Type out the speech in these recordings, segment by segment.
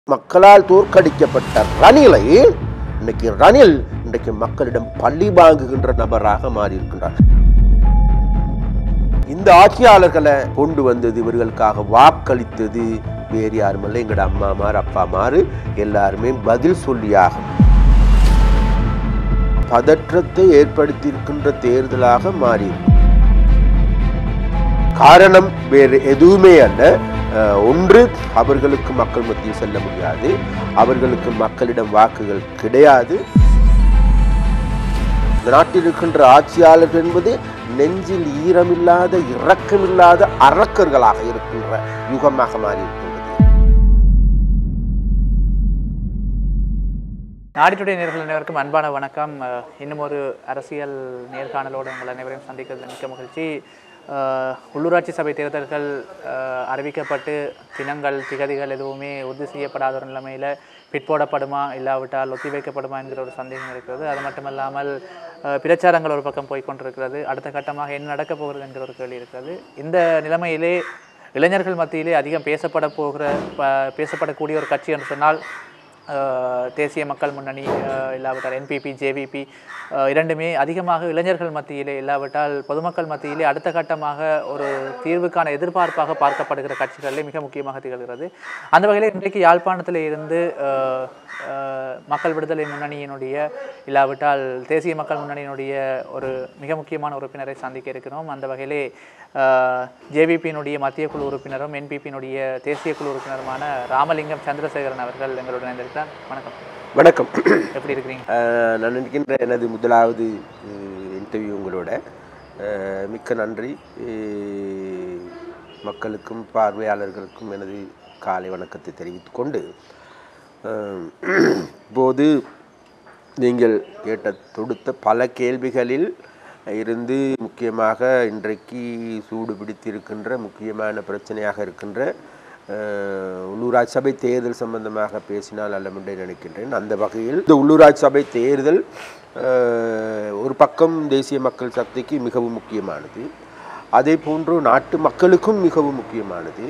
மக்களால் தோற்கடிக்கப்பட்ட ரணிலை இன்னைக்கு ரணில் இன்றைக்கு மக்களிடம் பள்ளி வாங்குகின்ற நபராக மாறியிருக்கின்றார் இந்த ஆட்சியாளர்களை கொண்டு வந்தது இவர்களுக்காக வாக்களித்தது வேறு யாருமல்ல எங்களோட அம்மாமார் அப்பாமார் எல்லாருமே பதில் சொல்லியாகும் பதற்றத்தை ஏற்படுத்தியிருக்கின்ற தேர்தலாக மாறியிருக்கு காரணம் வேறு எதுவுமே அல்ல அஹ், ஒன்று அவர்களுக்கு மக்கள் மத்தியில் செல்ல முடியாது அவர்களுக்கு மக்களிடம் வாக்குகள் கிடையாது இந்த நாட்டில் இருக்கின்ற ஆட்சியாளர்கள் என்பது நெஞ்சில் ஈரமில்லாத இரக்கமில்லாத அரக்கர்களாக இருக்கின்ற யுகமாக மாறி இருக்கின்றது நாடினுடைய நேர்கள் அனைவருக்கும் அன்பான வணக்கம் அஹ், இன்னும் ஒரு அரசியல் நேர்காணலோடு உங்கள் அனைவரையும் சந்திக்கிறது மிக்க மகிழ்ச்சி அஹ், உள்ளூராட்சி சபை தேர்தல்கள் அஹ், அறிவிக்கப்பட்டு தினங்கள் திகதிகள் எதுவுமே உறுதி செய்யப்படாத ஒரு நிலைமையில் பிற்போடப்படுமா இல்லாவிட்டால் ஒத்திவைக்கப்படுமா என்கிற ஒரு சந்தேகம் இருக்கிறது அது மட்டுமல்லாமல் அஹ், பிரச்சாரங்கள் ஒரு பக்கம் போய் கொண்டிருக்கிறது அடுத்த கட்டமாக என்ன நடக்கப் போகிறது என்கிற ஒரு கேள்வி இருக்கிறது இந்த நிலைமையிலே இளைஞர்கள் மத்தியிலே அதிகம் பேசப்பட போகிற ப- பேசப்படக்கூடிய ஒரு கட்சி என்று சொன்னால் அஹ், தேசிய மக்கள் முன்னணி அஹ், இல்லாவிட்டால் என்பிபி ஜேவிபி இரண்டுமே அதிகமாக இளைஞர்கள் மத்தியிலே இல்லாவிட்டால் பொதுமக்கள் மத்தியிலே அடுத்த கட்டமாக ஒரு தீர்வுக்கான எதிர்பார்ப்பாக பார்க்கப்படுகிற கட்சிகளிலே மிக முக்கியமாக திகழ்கிறது அந்த வகையில் இன்றைக்கு யாழ்ப்பாணத்தில் இருந்து அஹ், அஹ், மக்கள் விடுதலை முன்னணியினுடைய இல்லாவிட்டால் தேசிய மக்கள் முன்னணியினுடைய ஒரு மிக முக்கியமான உறுப்பினரை சந்திக்க இருக்கிறோம் அந்த வகையிலே ஜேவிபியினுடைய மத்திய குழு உறுப்பினரும் என்பிபியினுடைய தேசிய குழு உறுப்பினருமான ராமலிங்கம் சந்திரசேகரன் அவர்கள் எங்களுடன் இணைந்திருக்கிறார் வணக்கம் வணக்கம் எப்படி இருக்கிறீங்க அஹ், நான் நினைக்கின்ற எனது முதலாவது இன்டர்வியூ உங்களோட அஹ், மிக்க நன்றி அஹ், மக்களுக்கும் பார்வையாளர்களுக்கும் எனது காலை வணக்கத்தை தெரிவித்துக் கொண்டு அஹ், இப்போது நீங்கள் கேட்ட தொடுத்த பல கேள்விகளில் இருந்து முக்கியமாக இன்றைக்கு சூடு பிடித்திருக்கின்ற முக்கியமான பிரச்சனையாக இருக்கின்ற அஹ், உள்ளூராட்சி சபை தேர்தல் சம்பந்தமாக பேசினால் அல்லமென்றே நினைக்கின்றேன் அந்த வகையில் இந்த உள்ளூராட்சி சபை தேர்தல் அஹ், ஒரு பக்கம் தேசிய மக்கள் சக்திக்கு மிகவும் முக்கியமானது அதே போன்று நாட்டு மக்களுக்கும் மிகவும் முக்கியமானது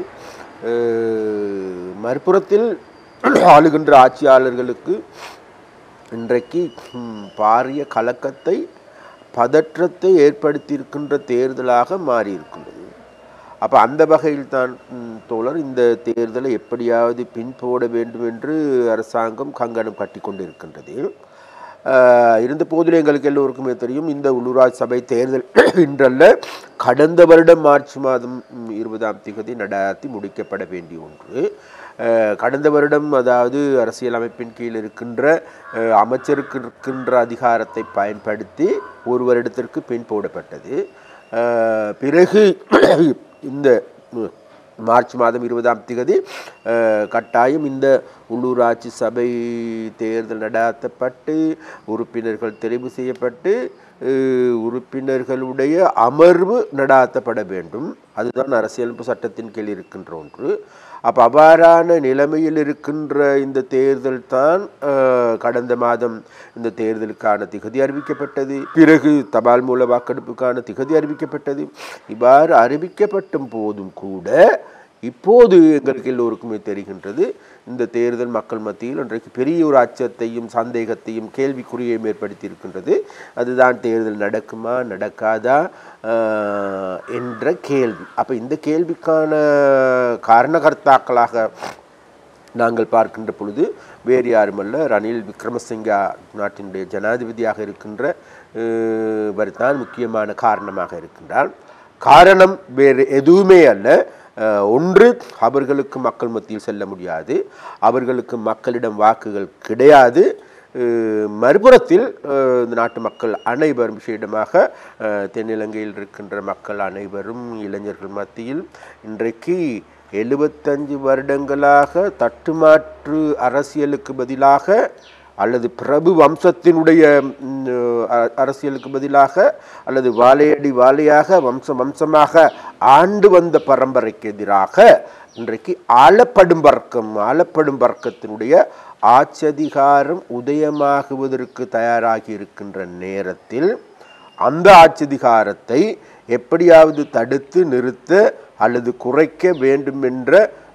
அஹ், மறுபுறத்தில் ஆளுகின்ற ஆட்சியாளர்களுக்கு இன்றைக்கு ம், பாரிய கலக்கத்தை பதற்றத்தை ஏற்படுத்தியிருக்கின்ற தேர்தலாக மாறியிருக்கின்றது அப்போ அந்த வகையில் தான் ம், தோழர் இந்த தேர்தலை எப்படியாவது பின்போட வேண்டும் என்று அரசாங்கம் கங்கணம் கட்டி கொண்டிருக்கின்றது ஆஹ், இருந்த போதிலும் எங்களுக்கு எல்லோருக்குமே தெரியும் இந்த உள்ளூராட்சி சபை தேர்தல் இன்றல்ல கடந்த வருடம் மார்ச் மாதம் ம், இருபதாம் திகதி நடாத்தி முடிக்கப்பட வேண்டிய ஒன்று அஹ், கடந்த வருடம் அதாவது அரசியலமைப்பின் கீழ் இருக்கின்ற அஹ், அமைச்சருக்கு இருக்கின்ற அதிகாரத்தை பயன்படுத்தி ஒரு வருடத்திற்கு பின் போடப்பட்டது அஹ், பிறகு இந்த ம், மார்ச் மாதம் இருபதாம் திகதி அஹ், கட்டாயம் இந்த உள்ளூராட்சி சபை தேர்தல் நடாத்தப்பட்டு உறுப்பினர்கள் தெரிவு செய்யப்பட்டு அஹ், உறுப்பினர்களுடைய அமர்வு நடாத்தப்பட வேண்டும் அதுதான் அரசியலமைப்பு சட்டத்தின் கீழ் இருக்கின்ற ஒன்று அப்போ அவ்வாறான நிலைமையில் இருக்கின்ற இந்த தேர்தல் தான் அஹ், கடந்த மாதம் இந்த தேர்தலுக்கான திகதி அறிவிக்கப்பட்டது பிறகு தபால் மூல வாக்கெடுப்புக்கான திகதி அறிவிக்கப்பட்டது இவ்வாறு அறிவிக்கப்பட்டும் போதும் கூட இப்போது எங்களுக்கு எல்லோருக்குமே தெரிகின்றது இந்த தேர்தல் மக்கள் மத்தியில் இன்றைக்கு பெரிய ஒரு அச்சத்தையும் சந்தேகத்தையும் கேள்விக்குறியையும் ஏற்படுத்தி இருக்கின்றது அதுதான் தேர்தல் நடக்குமா நடக்காதா ஆஹ், என்ற கேள்வி அப்போ இந்த கேள்விக்கான காரணகர்த்தாக்களாக நாங்கள் பார்க்கின்ற பொழுது வேறு யாருமல்ல ரணில் விக்ரமசிங்கா நாட்டினுடைய ஜனாதிபதியாக இருக்கின்ற அஹ், தான் முக்கியமான காரணமாக இருக்கின்றார் காரணம் வேறு எதுவுமே அல்ல அஹ், ஒன்று அவர்களுக்கு மக்கள் மத்தியில் செல்ல முடியாது அவர்களுக்கு மக்களிடம் வாக்குகள் கிடையாது அஹ், மறுபுறத்தில் அஹ், இந்த நாட்டு மக்கள் அனைவரும் விசேடமாக அஹ், தென்னிலங்கையில் இருக்கின்ற மக்கள் அனைவரும் இளைஞர்கள் மத்தியில் இன்றைக்கு எழுபத்தஞ்சு வருடங்களாக தட்டுமாற்று அரசியலுக்கு பதிலாக அல்லது பிரபு வம்சத்தினுடைய ம், அ- அரசியலுக்கு பதிலாக அல்லது வாழையடி வாழையாக வம்சம் வம்சமாக ஆண்டு வந்த பரம்பரைக்கு எதிராக இன்றைக்கு ஆளப்படும் வர்க்கம் ஆளப்படும் வர்க்கத்தினுடைய ஆட்சதிகாரம் உதயமாகுவதற்கு தயாராகி இருக்கின்ற நேரத்தில் அந்த ஆட்சிதிகாரத்தை எப்படியாவது தடுத்து நிறுத்த அல்லது குறைக்க வேண்டும் என்ற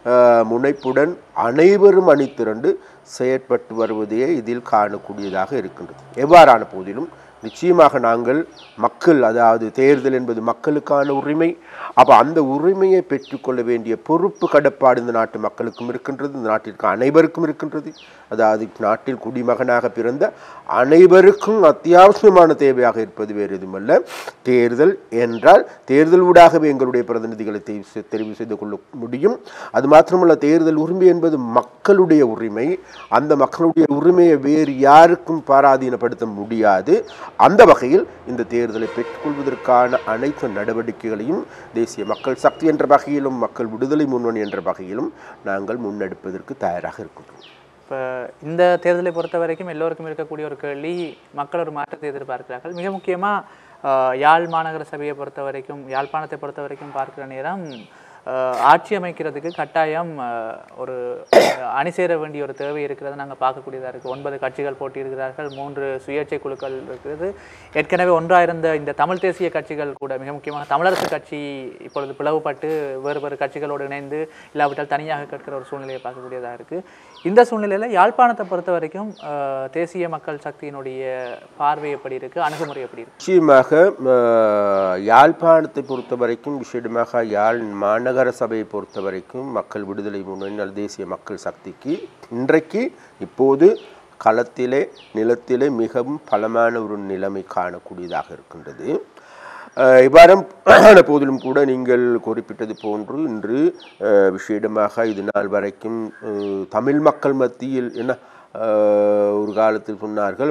அஹ், முனைப்புடன் அனைவரும் அணிதிரண்டு செயற்பட்டு வருவதையே இதில் காணக்கூடியதாக இருக்கின்றது எவ்வாறான போதிலும் நிச்சயமாக நாங்கள் மக்கள் அதாவது தேர்தல் என்பது மக்களுக்கான உரிமை அப்போ அந்த உரிமையை பெற்றுக்கொள்ள வேண்டிய பொறுப்பு கடப்பாடு இந்த நாட்டு மக்களுக்கும் இருக்கின்றது இந்த நாட்டிற்கு அனைவருக்கும் இருக்கின்றது அதாவது நாட்டில் குடிமகனாக பிறந்த அனைவருக்கும் அத்தியாவசியமான தேவையாக இருப்பது வேறு எதுவுமல்ல தேர்தல் என்றால் தேர்தல் ஊடாகவே எங்களுடைய பிரதிநிதிகளை தெரிவு செய்- தெரிவு செய்து கொள்ள முடியும் அது மாத்திரமல்ல தேர்தல் உரிமை என்பது மக்களுடைய உரிமை அந்த மக்களுடைய உரிமையை வேறு யாருக்கும் பாராதீனப்படுத்த முடியாது அந்த வகையில் இந்த தேர்தலை பெற்றுக்கொள்வதற்கான அனைத்து நடவடிக்கைகளையும் தேசிய மக்கள் சக்தி என்ற வகையிலும் மக்கள் விடுதலை முன்னணி என்ற வகையிலும் நாங்கள் முன்னெடுப்பதற்கு தயாராக இருக்கின்றோம் இப்போ இந்த தேர்தலை பொறுத்த வரைக்கும் எல்லோருக்கும் இருக்கக்கூடிய ஒரு கேள்வி மக்கள் ஒரு மாற்றத்தை எதிர்பார்க்கிறார்கள் மிக முக்கியமாக யாழ் மாநகர சபையை பொறுத்த வரைக்கும் யாழ்ப்பாணத்தை பொறுத்த வரைக்கும் பார்க்கிற நேரம் ஆஹ், ஆட்சி அமைக்கிறதுக்கு கட்டாயம் ஆஹ், ஒரு ஆஹ், அணி சேர வேண்டிய ஒரு தேவை இருக்கிறது நாங்கள் பார்க்கக்கூடியதாக இருக்குது ஒன்பது கட்சிகள் போட்டியிடுகிறார்கள் மூன்று சுயேட்சை குழுக்கள் இருக்கிறது ஏற்கனவே ஒன்றாயிருந்த இந்த தமிழ் தேசிய கட்சிகள் கூட மிக முக்கியமாக தமிழரசு கட்சி இப்பொழுது பிளவுபட்டு வேறு வேறு கட்சிகளோடு இணைந்து இல்லாவிட்டால் தனியாக கேட்கிற ஒரு சூழ்நிலையை பார்க்கக்கூடியதாக இருக்குது இந்த சூழ்நிலையில் யாழ்ப்பாணத்தை பொறுத்த வரைக்கும் ஆஹ், தேசிய மக்கள் சக்தியினுடைய பார்வை எப்படி இருக்குது அணுகுமுறை எப்படி இருக்குது நிச்சயமாக அஹ், யாழ்ப்பாணத்தை பொறுத்த வரைக்கும் விசேடமாக யாழ் மாநகர சபையை பொறுத்த வரைக்கும் மக்கள் விடுதலை முன்னணி அல்லது தேசிய மக்கள் சக்திக்கு இன்றைக்கு இப்போது களத்திலே நிலத்திலே மிகவும் பலமான ஒரு நிலைமை காணக்கூடியதாக இருக்கின்றது அஹ், இவ்வாறும் ஆன போதிலும் கூட நீங்கள் குறிப்பிட்டது போன்று இன்று அஹ், விசேடமாக இது நாள் வரைக்கும் அஹ், தமிழ் மக்கள் மத்தியில் என்ன அஹ், ஒரு காலத்தில் சொன்னார்கள்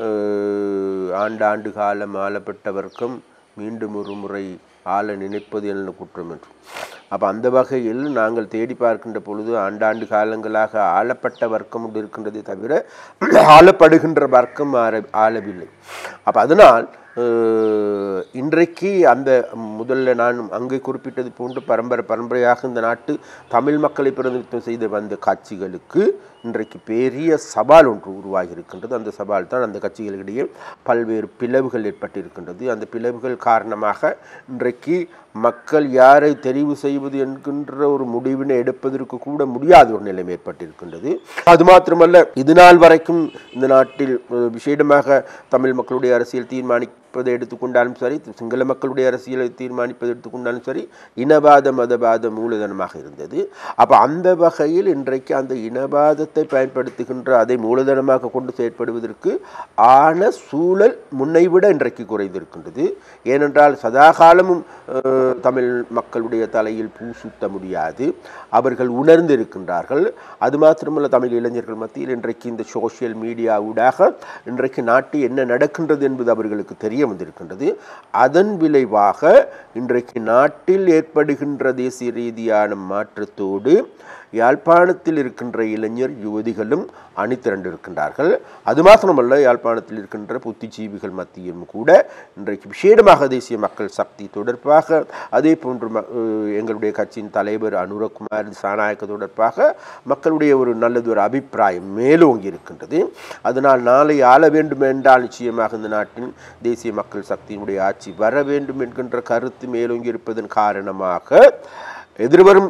அஹ், ஆண்டாண்டு காலம் ஆளப்பட்ட வர்க்கம் மீண்டும் ஒரு முறை ஆள நினைப்பது என்ன குற்றம் என்று அப்போ அந்த வகையில் நாங்கள் தேடி பார்க்கின்ற பொழுது ஆண்டாண்டு காலங்களாக ஆளப்பட்ட வர்க்கம் ஒன்று இருக்கின்றதே தவிர ஆளப்படுகின்ற வர்க்கம் ஆற ஆளவில்லை அப்போ அதனால் அஹ், இன்றைக்கு அந்த முதல்ல நான் அங்கே குறிப்பிட்டது போன்று பரம்பரை பரம்பரையாக இந்த நாட்டு தமிழ் மக்களை பிரதிநிதித்துவம் செய்து வந்த காட்சிகளுக்கு இன்றைக்கு பெரிய சவால் ஒன்று உருவாகி இருக்கின்றது அந்த சவால் தான் அந்த கட்சிகளிடையே பல்வேறு பிளவுகள் ஏற்பட்டிருக்கின்றது அந்த பிளவுகள் காரணமாக இன்றைக்கு மக்கள் யாரை தெரிவு செய்வது என்கின்ற ஒரு முடிவினை எடுப்பதற்கு கூட முடியாத ஒரு நிலைமை ஏற்பட்டிருக்கின்றது அது மாத்திரமல்ல இது நாள் வரைக்கும் இந்த நாட்டில் அஹ், விசேடமாக தமிழ் மக்களுடைய அரசியல் தீர்மானிப்பதை எடுத்துக்கொண்டாலும் சரி சிங்கள மக்களுடைய அரசியலை தீர்மானிப்பதை எடுத்துக்கொண்டாலும் சரி இனவாத மதவாத மூலதனமாக இருந்தது அப்போ அந்த வகையில் இன்றைக்கு அந்த இனவாதத்தை பயன்படுத்துகின்ற அதை மூலதனமாக கொண்டு செயற்படுவதற்கு ஆன சூழல் முன்னைவிட இன்றைக்கு குறைந்திருக்கின்றது ஏனென்றால் சதாகாலமும் அஹ், தமிழ் மக்களுடைய தலையில் பூ சுத்த முடியாது அவர்கள் உணர்ந்திருக்கின்றார்கள் அது மாத்திரமல்ல தமிழ் இளைஞர்கள் மத்தியில் இன்றைக்கு இந்த சோஷியல் மீடியா ஊடாக இன்றைக்கு நாட்டில் என்ன நடக்கின்றது என்பது அவர்களுக்கு தெரிய வந்திருக்கின்றது அதன் விளைவாக இன்றைக்கு நாட்டில் ஏற்படுகின்ற தேசிய ரீதியான மாற்றத்தோடு யாழ்ப்பாணத்தில் இருக்கின்ற இளைஞர் யுவதிகளும் அணிதிரண்டிருக்கின்றார்கள் அது மாத்திரமல்ல யாழ்ப்பாணத்தில் இருக்கின்ற புத்திஜீவிகள் மத்தியிலும் கூட இன்றைக்கு விசேடமாக தேசிய மக்கள் சக்தி தொடர்பாக அதே போன்று ம- அஹ் எங்களுடைய கட்சியின் தலைவர் அனுரகுமார் சாநாயக்க தொடர்பாக மக்களுடைய ஒரு நல்லது ஒரு அபிப்பிராயம் மேலோங்கி இருக்கின்றது அதனால் நாளை ஆள வேண்டும் என்றால் நிச்சயமாக இந்த நாட்டின் தேசிய மக்கள் சக்தியினுடைய ஆட்சி வர வேண்டும் என்கின்ற கருத்து மேலோங்கி இருப்பதன் காரணமாக எதிர்வரும்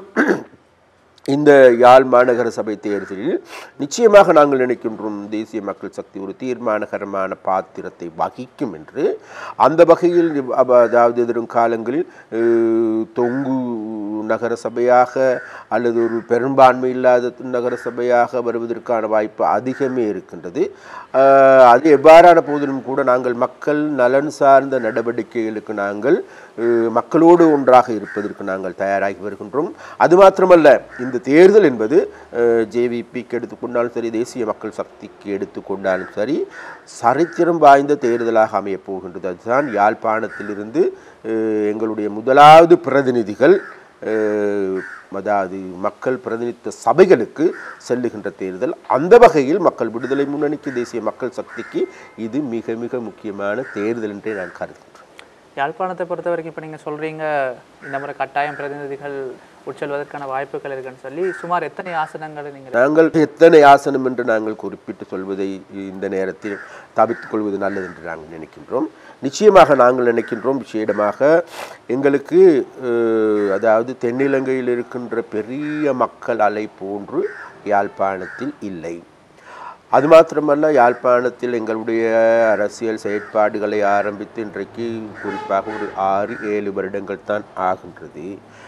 இந்த யாழ் மாநகர சபை தேர்தலில் நிச்சயமாக நாங்கள் நினைக்கின்றோம் தேசிய மக்கள் சக்தி ஒரு தீர்மானகரமான பாத்திரத்தை வகிக்கும் என்று அந்த வகையில் இவ்- அவ- அதாவது எதிரும் காலங்களில் அஹ், தொங்கு நகர சபையாக அல்லது ஒரு பெரும்பான்மை இல்லாத நகர சபையாக வருவதற்கான வாய்ப்பு அதிகமே இருக்கின்றது அஹ், அது எவ்வாறான போதிலும் கூட நாங்கள் மக்கள் நலன் சார்ந்த நடவடிக்கைகளுக்கு நாங்கள் அஹ், மக்களோடு ஒன்றாக இருப்பதற்கு நாங்கள் தயாராகி வருகின்றோம் அது மாத்திரமல்ல இந்த தேர்தல் என்பது ஜேவிபிக்கு எடுத்துக்கொண்டாலும் சரி தேசிய மக்கள் சக்திக்கு எடுத்துக்கொண்டாலும் சரி சரித்திரம் வாய்ந்த தேர்தலாக அமையப் போகின்றது அதுதான் யாழ்ப்பாணத்திலிருந்து அஹ், எங்களுடைய முதலாவது பிரதிநிதிகள் அஹ், அதாவது மக்கள் பிரதிநிதித்துவ சபைகளுக்கு செல்லுகின்ற தேர்தல் அந்த வகையில் மக்கள் விடுதலை முன்னணிக்கு தேசிய மக்கள் சக்திக்கு இது மிக மிக முக்கியமான தேர்தல் என்றே நான் கருதுகிறேன் யாழ்ப்பாணத்தை பொறுத்த வரைக்கும் இப்போ நீங்கள் சொல்கிறீங்க இந்த முறை கட்டாயம் பிரதிநிதிகள் உட்செல்வதற்கான வாய்ப்புகள் இருக்குன்னு சொல்லி சுமார் எத்தனை ஆசனங்களை நீங்கள் நாங்கள் எத்தனை ஆசனம் என்று நாங்கள் குறிப்பிட்டு சொல்வதை இந்த நேரத்தில் தவிர்த்துக் கொள்வது நல்லது என்று நாங்கள் நினைக்கின்றோம் நிச்சயமாக நாங்கள் நினைக்கின்றோம் விசேடமாக எங்களுக்கு அஹ், அதாவது தென்னிலங்கையில் இருக்கின்ற பெரிய மக்கள் அலை போன்று யாழ்ப்பாணத்தில் இல்லை அது மாத்திரமல்ல யாழ்ப்பாணத்தில் எங்களுடைய அரசியல் செயற்பாடுகளை ஆரம்பித்து இன்றைக்கு குறிப்பாக ஒரு ஆறு ஏழு வருடங்கள் தான் ஆகின்றது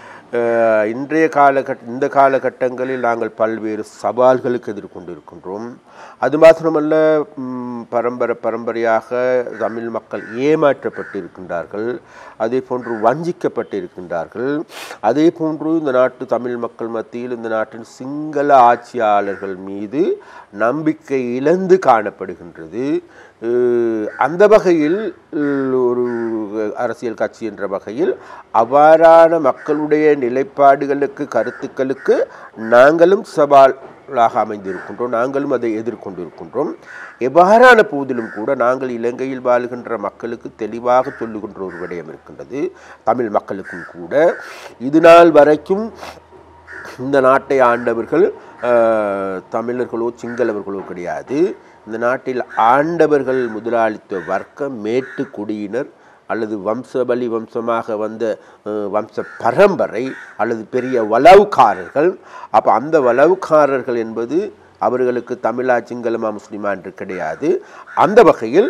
அஹ் இன்றைய காலகட்ட இந்த காலகட்டங்களில் நாங்கள் பல்வேறு சவால்களுக்கு எதிர்கொண்டிருக்கின்றோம் அது மாத்திரமல்ல ம், பரம்பரை பரம்பரையாக தமிழ் மக்கள் ஏமாற்றப்பட்டிருக்கின்றார்கள் அதே போன்று வஞ்சிக்கப்பட்டிருக்கின்றார்கள் அதே போன்று இந்த நாட்டு தமிழ் மக்கள் மத்தியில் இந்த நாட்டின் சிங்கள ஆட்சியாளர்கள் மீது நம்பிக்கை இழந்து காணப்படுகின்றது அஹ் அந்த வகையில் அஹ் ஒரு அரசியல் கட்சி என்ற வகையில் அவ்வாறான மக்களுடைய நிலைப்பாடுகளுக்கு கருத்துக்களுக்கு நாங்களும் சவாலாக அமைந்திருக்கின்றோம் நாங்களும் அதை எதிர்கொண்டிருக்கின்றோம் எவ்வாறான போதிலும் கூட நாங்கள் இலங்கையில் வாழ்கின்ற மக்களுக்கு தெளிவாக சொல்லுகின்ற ஒரு விடயம் இருக்கின்றது தமிழ் மக்களுக்கும் கூட இது நாள் வரைக்கும் இந்த நாட்டை ஆண்டவர்கள் அஹ், தமிழர்களோ சிங்களவர்களோ கிடையாது இந்த நாட்டில் ஆண்டவர்கள் முதலாளித்துவ வர்க்கம் மேட்டு குடியினர் அல்லது வம்சபலி வம்சமாக வந்த அஹ், வம்ச பரம்பரை அல்லது பெரிய வளவுக்காரர்கள் அப்போ அந்த வளவுக்காரர்கள் என்பது அவர்களுக்கு தமிழா சிங்களமா முஸ்லிமா என்று கிடையாது அந்த வகையில்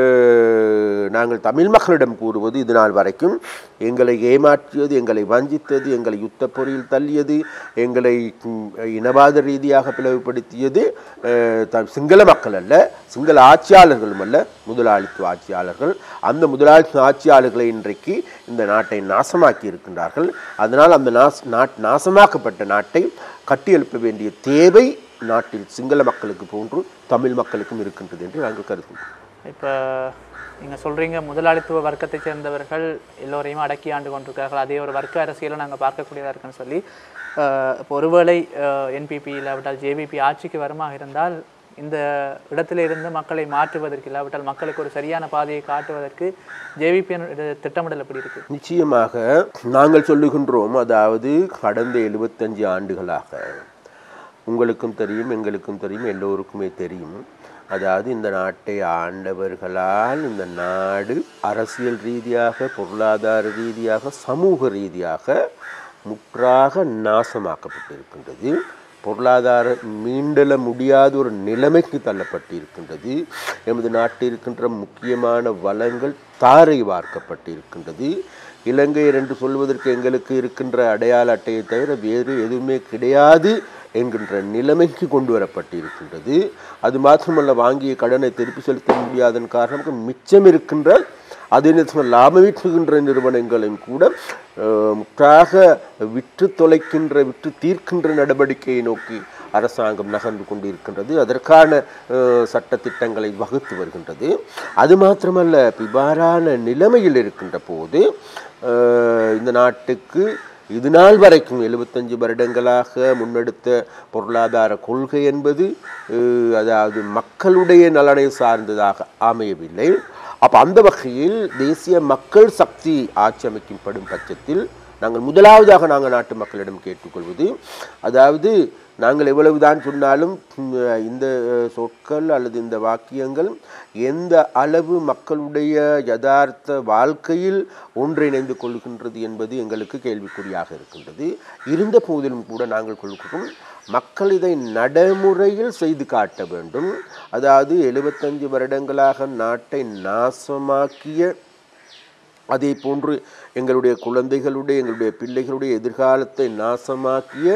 அஹ், நாங்கள் தமிழ் மக்களிடம் கூறுவது இது நாள் வரைக்கும் எங்களை ஏமாற்றியது எங்களை வஞ்சித்தது எங்களை யுத்த பொறியில் தள்ளியது எங்களை ம், இனவாத ரீதியாக பிளவுபடுத்தியது அஹ், த- சிங்கள மக்கள் அல்ல சிங்கள ஆட்சியாளர்களும் அல்ல முதலாளித்துவ ஆட்சியாளர்கள் அந்த முதலாளித்துவ ஆட்சியாளர்களை இன்றைக்கு இந்த நாட்டை நாசமாக்கி இருக்கின்றார்கள் அதனால் அந்த நாஸ் நாட் நாசமாக்கப்பட்ட நாட்டை கட்டியெழுப்ப வேண்டிய தேவை நாட்டில் சிங்கள மக்களுக்கு போன்று தமிழ் மக்களுக்கும் இருக்கின்றது என்று நாங்கள் கருதுகிறோம் இப்போ நீங்கள் சொல்கிறீங்க முதலாளித்துவ வர்க்கத்தைச் சேர்ந்தவர்கள் எல்லோரையும் அடக்கி ஆண்டு கொண்டிருக்கிறார்கள் அதே ஒரு வர்க்க அரசியலை நாங்கள் பார்க்கக்கூடியதாக இருக்குன்னு சொல்லி அஹ், இப்போ ஒருவேளை என்பிபி இல்லாவிட்டால் ஜேவிபி ஆட்சிக்கு வருமாக இருந்தால் இந்த இடத்துல இருந்து மக்களை மாற்றுவதற்கு இல்லாவிட்டால் மக்களுக்கு ஒரு சரியான பாதையை காட்டுவதற்கு ஜேவிபி திட்டமிடல் எப்படி இருக்கு நிச்சயமாக நாங்கள் சொல்லுகின்றோம் அதாவது கடந்த எழுபத்தஞ்சு ஆண்டுகளாக உங்களுக்கும் தெரியும் எங்களுக்கும் தெரியும் எல்லோருக்குமே தெரியும் அதாவது இந்த நாட்டை ஆண்டவர்களால் இந்த நாடு அரசியல் ரீதியாக பொருளாதார ரீதியாக சமூக ரீதியாக முற்றாக நாசமாக்கப்பட்டிருக்கின்றது பொருளாதார மீண்டெழ முடியாத ஒரு நிலைமைக்கு தள்ளப்பட்டிருக்கின்றது எமது நாட்டில் இருக்கின்ற முக்கியமான வளங்கள் தாரை வார்க்கப்பட்டிருக்கின்றது இலங்கையர் என்று சொல்வதற்கு எங்களுக்கு இருக்கின்ற அடையாள அட்டையை தவிர வேறு எதுவுமே கிடையாது என்கின்ற நிலைமைக்கு கொண்டு வரப்பட்டிருக்கின்றது அது மாத்திரமல்ல வாங்கிய கடனை திருப்பி செலுத்த முடியாதன் காரணமாக மிச்சம் இருக்கின்ற அதே நேரத்தில் லாபம் ஈட்டுகின்ற நிறுவனங்களையும் கூட அஹ், முற்றாக விற்று தொலைக்கின்ற விற்று தீர்க்கின்ற நடவடிக்கையை நோக்கி அரசாங்கம் நகர்ந்து கொண்டிருக்கின்றது அதற்கான அஹ், சட்டத்திட்டங்களை வகுத்து வருகின்றது அது மாத்திரமல்ல இவ்வாறான நிலைமையில் இருக்கின்ற போது அஹ், இந்த நாட்டுக்கு இது நாள் வரைக்கும் எழுபத்தஞ்சு வருடங்களாக முன்னெடுத்த பொருளாதார கொள்கை என்பது அஹ், அதாவது மக்களுடைய நலனை சார்ந்ததாக அமையவில்லை அப்போ அந்த வகையில் தேசிய மக்கள் சக்தி ஆட்சி அமைக்கப்படும் பட்சத்தில் நாங்கள் முதலாவதாக நாங்கள் நாட்டு மக்களிடம் கேட்டுக்கொள்வது அதாவது நாங்கள் எவ்வளவுதான் சொன்னாலும் ம், இந்த அஹ், சொற்கள் அல்லது இந்த வாக்கியங்கள் எந்த அளவு மக்களுடைய யதார்த்த வாழ்க்கையில் ஒன்றிணைந்து கொள்கின்றது என்பது எங்களுக்கு கேள்விக்குறியாக இருக்கின்றது இருந்த போதிலும் கூட நாங்கள் கொள்கிறோம் மக்கள் இதை நடைமுறையில் செய்து காட்ட வேண்டும் அதாவது எழுபத்தஞ்சு வருடங்களாக நாட்டை நாசமாக்கிய அதே போன்று எங்களுடைய குழந்தைகளுடைய எங்களுடைய பிள்ளைகளுடைய எதிர்காலத்தை நாசமாக்கிய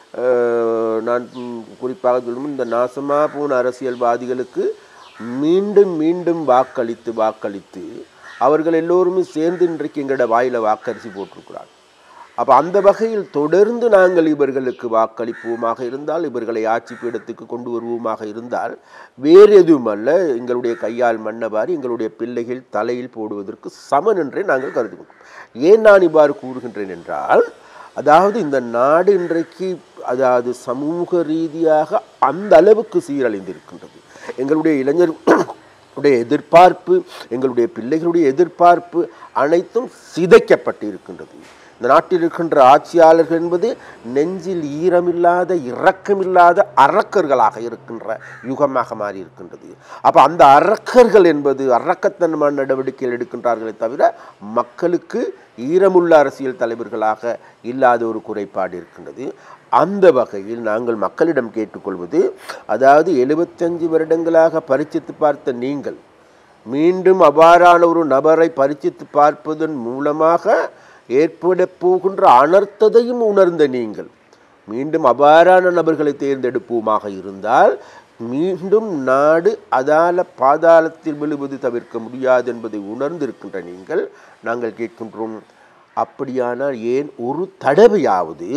அஹ், நான் ம், குறிப்பாக சொல்லும் இந்த நாசமாக போன அரசியல்வாதிகளுக்கு மீண்டும் மீண்டும் வாக்களித்து வாக்களித்து அவர்கள் எல்லோருமே சேர்ந்து இன்றைக்கு எங்களோட வாயில வாக்கரிசி போட்டிருக்கிறார்கள் அப்போ அந்த வகையில் தொடர்ந்து நாங்கள் இவர்களுக்கு வாக்களிப்போமாக இருந்தால் இவர்களை ஆட்சி பீடத்துக்கு கொண்டு வருவோமாக இருந்தால் வேறு எதுவும் அல்ல எங்களுடைய கையால் மன்னவாரி எங்களுடைய பிள்ளைகள் தலையில் போடுவதற்கு சமன் என்றே நாங்கள் கருதுகிறோம் ஏன் நான் இவ்வாறு கூறுகின்றேன் என்றால் அதாவது இந்த நாடு இன்றைக்கு அதாவது சமூக ரீதியாக அந்த அளவுக்கு சீரழிந்திருக்கின்றது எங்களுடைய இளைஞர் உடைய எதிர்பார்ப்பு எங்களுடைய பிள்ளைகளுடைய எதிர்பார்ப்பு அனைத்தும் சிதைக்கப்பட்டு இருக்கின்றது இந்த நாட்டில் இருக்கின்ற ஆட்சியாளர்கள் என்பது நெஞ்சில் ஈரமில்லாத இரக்கமில்லாத அரக்கர்களாக இருக்கின்ற யுகமாக மாறி இருக்கின்றது அப்போ அந்த அரக்கர்கள் என்பது அரக்கத்தன்மான நடவடிக்கைகள் எடுக்கின்றார்களே தவிர மக்களுக்கு ஈரமுள்ள அரசியல் தலைவர்களாக இல்லாத ஒரு குறைபாடு இருக்கின்றது அந்த வகையில் நாங்கள் மக்களிடம் கேட்டுக்கொள்வது அதாவது எழுபத்தஞ்சு வருடங்களாக பரிச்சித்து பார்த்த நீங்கள் மீண்டும் அவ்வாறான ஒரு நபரை பரிச்சித்து பார்ப்பதன் மூலமாக ஏற்பட போகின்ற அனர்த்தத்தையும் உணர்ந்த நீங்கள் மீண்டும் அவ்வாறான நபர்களை தேர்ந்தெடுப்போமாக இருந்தால் மீண்டும் நாடு அதால பாதாளத்தில் விழுவது தவிர்க்க முடியாது என்பதை உணர்ந்திருக்கின்ற நீங்கள் நாங்கள் கேட்கின்றோம் அப்படியானால் ஏன் ஒரு தடவையாவது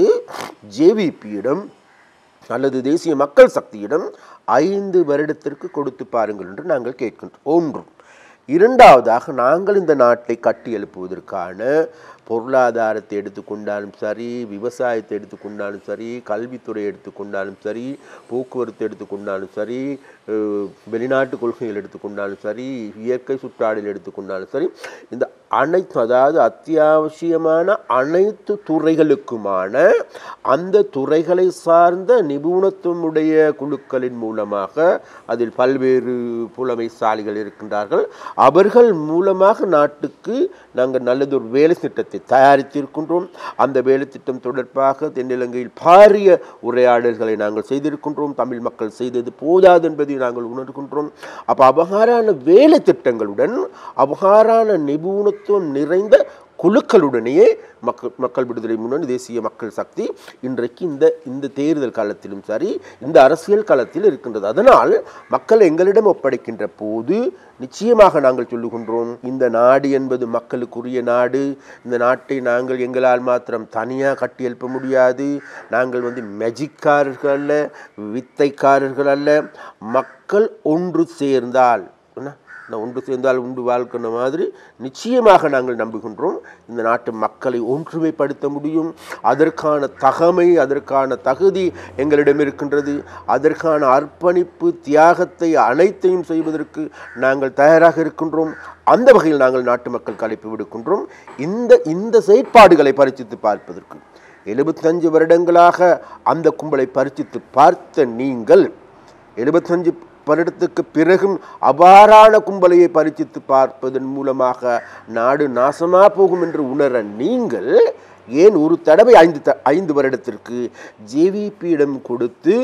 ஜேவிபியிடம் அல்லது தேசிய மக்கள் சக்தியிடம் ஐந்து வருடத்திற்கு கொடுத்து பாருங்கள் என்று நாங்கள் கேட்கின்றோம் ஒன்று இரண்டாவதாக நாங்கள் இந்த நாட்டை கட்டி எழுப்புவதற்கான பொருளாதாரத்தை எடுத்துக்கொண்டாலும் சரி விவசாயத்தை எடுத்துக்கொண்டாலும் சரி கல்வித்துறை எடுத்துக்கொண்டாலும் சரி போக்குவரத்து எடுத்துக்கொண்டாலும் சரி அஹ், வெளிநாட்டு கொள்கைகள் எடுத்துக்கொண்டாலும் சரி இயற்கை சுற்றாடல் எடுத்துக்கொண்டாலும் சரி இந்த அனைத்து அதாவது அத்தியாவசியமான அனைத்து துறைகளுக்குமான அந்த துறைகளை சார்ந்த நிபுணத்துவமுடைய குழுக்களின் மூலமாக அதில் பல்வேறு புலமைசாலிகள் இருக்கின்றார்கள் அவர்கள் மூலமாக நாட்டுக்கு நாங்கள் நல்லதொரு வேலை திட்டத்தை தயாரித்திருக்கின்றோம் அந்த வேலை திட்டம் தொடர்பாக தென்னிலங்கையில் பாரிய உரையாடல்களை நாங்கள் செய்திருக்கின்றோம் தமிழ் மக்கள் செய்தது போதாது என்பதை நாங்கள் உணர்கின்றோம் அப்போ அபகாரான வேலை திட்டங்களுடன் அபகாரான நிபுணத்துவம் நிறைந்த குழுக்களுடனேயே மக்கள் மக்கள் விடுதலை முன்னணி தேசிய மக்கள் சக்தி இன்றைக்கு இந்த இந்த தேர்தல் காலத்திலும் சரி இந்த அரசியல் காலத்தில் இருக்கின்றது அதனால் மக்கள் எங்களிடம் ஒப்படைக்கின்ற போது நிச்சயமாக நாங்கள் சொல்லுகின்றோம் இந்த நாடு என்பது மக்களுக்குரிய நாடு இந்த நாட்டை நாங்கள் எங்களால் மாத்திரம் தனியாக கட்டியெழுப்ப முடியாது நாங்கள் வந்து மெஜிக்காரர்கள் அல்ல வித்தைக்காரர்கள் அல்ல மக்கள் ஒன்று சேர்ந்தால் என்ன நான் ஒன்று சேர்ந்தால் உண்டு வாழ்க்கிற மாதிரி நிச்சயமாக நாங்கள் நம்புகின்றோம் இந்த நாட்டு மக்களை ஒன்றுமைப்படுத்த முடியும் அதற்கான தகமை அதற்கான தகுதி எங்களிடம் இருக்கின்றது அதற்கான அர்ப்பணிப்பு தியாகத்தை அனைத்தையும் செய்வதற்கு நாங்கள் தயாராக இருக்கின்றோம் அந்த வகையில் நாங்கள் நாட்டு மக்கள் அழைப்பு விடுக்கின்றோம் இந்த இந்த செயற்பாடுகளை பரிசித்து பார்ப்பதற்கு எழுபத்தஞ்சு வருடங்களாக அந்த கும்பலை பரிசித்து பார்த்த நீங்கள் எழுபத்தஞ்சு வருடத்துக்கு பிறகும் அபாரான கும்பலையை பரிசித்து பார்ப்பதன் மூலமாக நாடு நாசமா போகும் என்று உணர நீங்கள் ஏன் ஒரு தடவை ஐந்து த ஐந்து வருடத்திற்கு ஜேவிபியிடம் கொடுத்து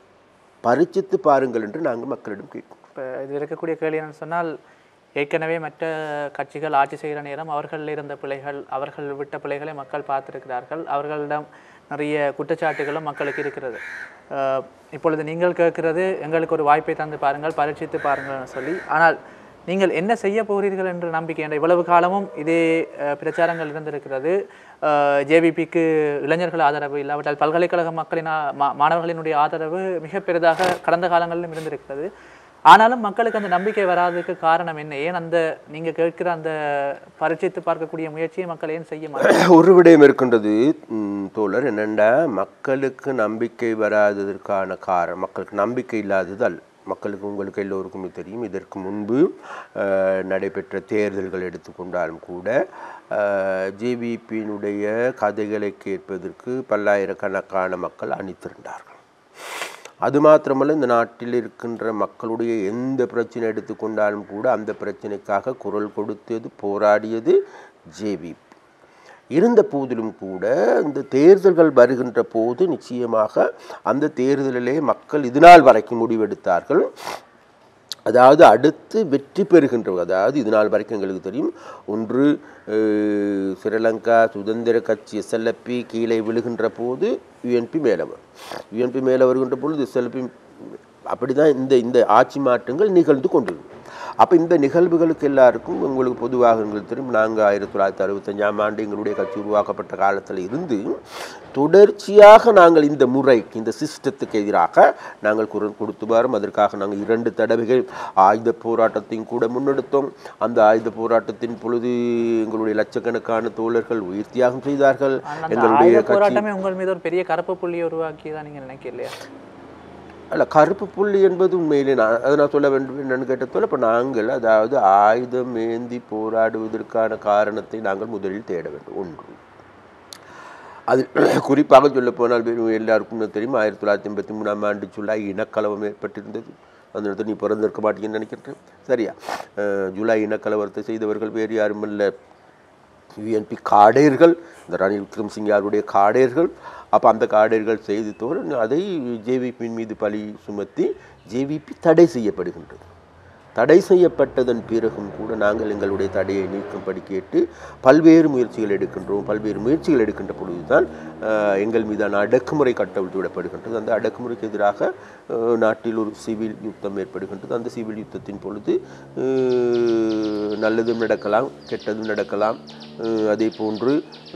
பரிசித்து பாருங்கள் என்று நாங்கள் மக்களிடம் கேட்கிறோம் இப்போ இது இருக்கக்கூடிய கேள்வி என்னன்னு சொன்னால் ஏற்கனவே மற்ற கட்சிகள் ஆட்சி செய்கிற நேரம் அவர்களில் இருந்த பிழைகள் அவர்கள் விட்ட பிழைகளை மக்கள் பார்த்திருக்கிறார்கள் அவர்களிடம் நிறைய குற்றச்சாட்டுகளும் மக்களுக்கு இருக்கிறது அஹ் இப்பொழுது நீங்கள் கேட்கிறது எங்களுக்கு ஒரு வாய்ப்பை தந்து பாருங்கள் பரீட்சித்து பாருங்கள்னு சொல்லி ஆனால் நீங்கள் என்ன செய்ய போகிறீர்கள் என்ற நம்பிக்கை என்ற இவ்வளவு காலமும் இதே அஹ், பிரச்சாரங்கள் இருந்திருக்கிறது ஜேபிபிக்கு இளைஞர்கள் ஆதரவு இல்லாவிட்டால் பல்கலைக்கழக மக்களின் ஆ- மா- மாணவர்களினுடைய ஆதரவு மிக பெரிதாக கடந்த காலங்களிலும் இருந்திருக்கிறது ஆனாலும் மக்களுக்கு அந்த நம்பிக்கை வராததுக்கு காரணம் என்ன ஏன் அந்த நீங்க கேட்கிற அந்த பரீட்சித்து பார்க்கக்கூடிய முயற்சியை மக்கள் ஏன் செய்ய மாட்டாங்க ஒரு விடயம் இருக்கின்றது ம், தோழர் என்னென்னா மக்களுக்கு நம்பிக்கை வராததற்கான காரணம் மக்களுக்கு நம்பிக்கை இல்லாதது அல்ல மக்களுக்கு உங்களுக்கு எல்லோருக்குமே தெரியும் இதற்கு முன்பு அஹ், நடைபெற்ற தேர்தல்கள் எடுத்துக்கொண்டாலும் கூட ஜேவிபியினுடைய கதைகளை கேட்பதற்கு பல்லாயிரக்கணக்கான மக்கள் அணித்திருந்தார்கள் அது மாத்திரமல்ல இந்த நாட்டில் இருக்கின்ற மக்களுடைய எந்த பிரச்சனை எடுத்துக்கொண்டாலும் கூட அந்த பிரச்சனைக்காக குரல் கொடுத்தது போராடியது ஜேவிபி இருந்த போதிலும் கூட இந்த தேர்தல்கள் வருகின்ற போது நிச்சயமாக அந்த தேர்தலிலே மக்கள் இதுநாள் வரைக்கும் முடிவெடுத்தார்கள் அதாவது அடுத்து வெற்றி பெறுகின்ற அதாவது இது நாள் வரைக்கும் எங்களுக்கு தெரியும் ஒன்று அஹ், ஸ்ரீலங்கா சுதந்திர கட்சி எஸ்எல்எப்பி கீழே விழுகின்ற போது யுஎன்பி மேலே வரும் யுஎன்பி மேலே வருகின்ற பொழுது எஸ்எல்பி அப்படி தான் இந்த இந்த ஆட்சி மாற்றங்கள் நிகழ்ந்து கொண்டிருக்கும் அப்போ இந்த நிகழ்வுகளுக்கு எல்லாருக்கும் உங்களுக்கு பொதுவாக எங்களுக்கு தெரியும் நாங்கள் ஆயிரத்தி தொள்ளாயிரத்தி அறுபத்தஞ்சாம் ஆண்டு எங்களுடைய கட்சி உருவாக்கப்பட்ட காலத்தில் இருந்து தொடர்ச்சியாக நாங்கள் இந்த முறைக்கு இந்த சிஸ்டத்துக்கு எதிராக நாங்கள் குரல் கொடுத்து வரோம் அதற்காக நாங்கள் இரண்டு தடவைகள் ஆயுத போராட்டத்தையும் கூட முன்னெடுத்தோம் அந்த ஆயுத போராட்டத்தின் பொழுது எங்களுடைய லட்சக்கணக்கான தோழர்கள் உயிர் தியாகம் செய்தார்கள் ஆனா அந்த எங்களுடைய ஆயுத கட்சி போராட்டமே உங்கள் மீது ஒரு பெரிய கருப்பு புள்ளியை உருவாக்கியதா நீங்க நினைக்கலையா அல்ல கருப்பு புள்ளி என்பது உண்மையிலே நான் அதை நான் சொல்ல வேண்டும் என்னன்னு கேட்டதோட இப்போ நாங்கள் அதாவது ஆயுதம் ஏந்தி போராடுவதற்கான காரணத்தை நாங்கள் முதலில் தேட வேண்டும் ஒன்று அது குறிப்பாக சொல்ல போனால் வெறும் எல்லாருக்கும் தெரியும் ஆயிரத்தி தொள்ளாயிரத்தி எண்பத்தி மூணாம் ஆண்டு ஜூலை இனக்கலவரம் ஏற்பட்டிருந்தது அந்த இடத்துல நீ பிறந்திருக்க மாட்டீங்கன்னு நினைக்கிறேன் சரியா அஹ், ஜூலை இனக்கலவரத்தை செய்தவர்கள் வேறு யாரும் இல்லை யூஎன்பி காடேர்கள் இந்த ரணில் விக்ரம்சிங்காருடைய காடேர்கள் அப்போ அந்த காடேர்கள் செய்து தோற அதை ஜேவிபியின் மீது பழி சுமத்தி ஜேவிபி தடை செய்யப்படுகின்றது தடை செய்யப்பட்டதன் பிறகும் கூட நாங்கள் எங்களுடைய தடையை நீக்கும்படி கேட்டு பல்வேறு முயற்சிகள் எடுக்கின்றோம் பல்வேறு முயற்சிகள் எடுக்கின்ற பொழுதுதான் அஹ், எங்கள் மீதான அடக்குமுறை கட்டவிழ்த்து விடப்படுகின்றது அந்த அடக்குமுறைக்கு எதிராக அஹ், நாட்டில் ஒரு சிவில் யுத்தம் ஏற்படுகின்றது அந்த சிவில் யுத்தத்தின் பொழுது அஹ், நல்லதும் நடக்கலாம் கெட்டதும் நடக்கலாம் அஹ், அதே போன்று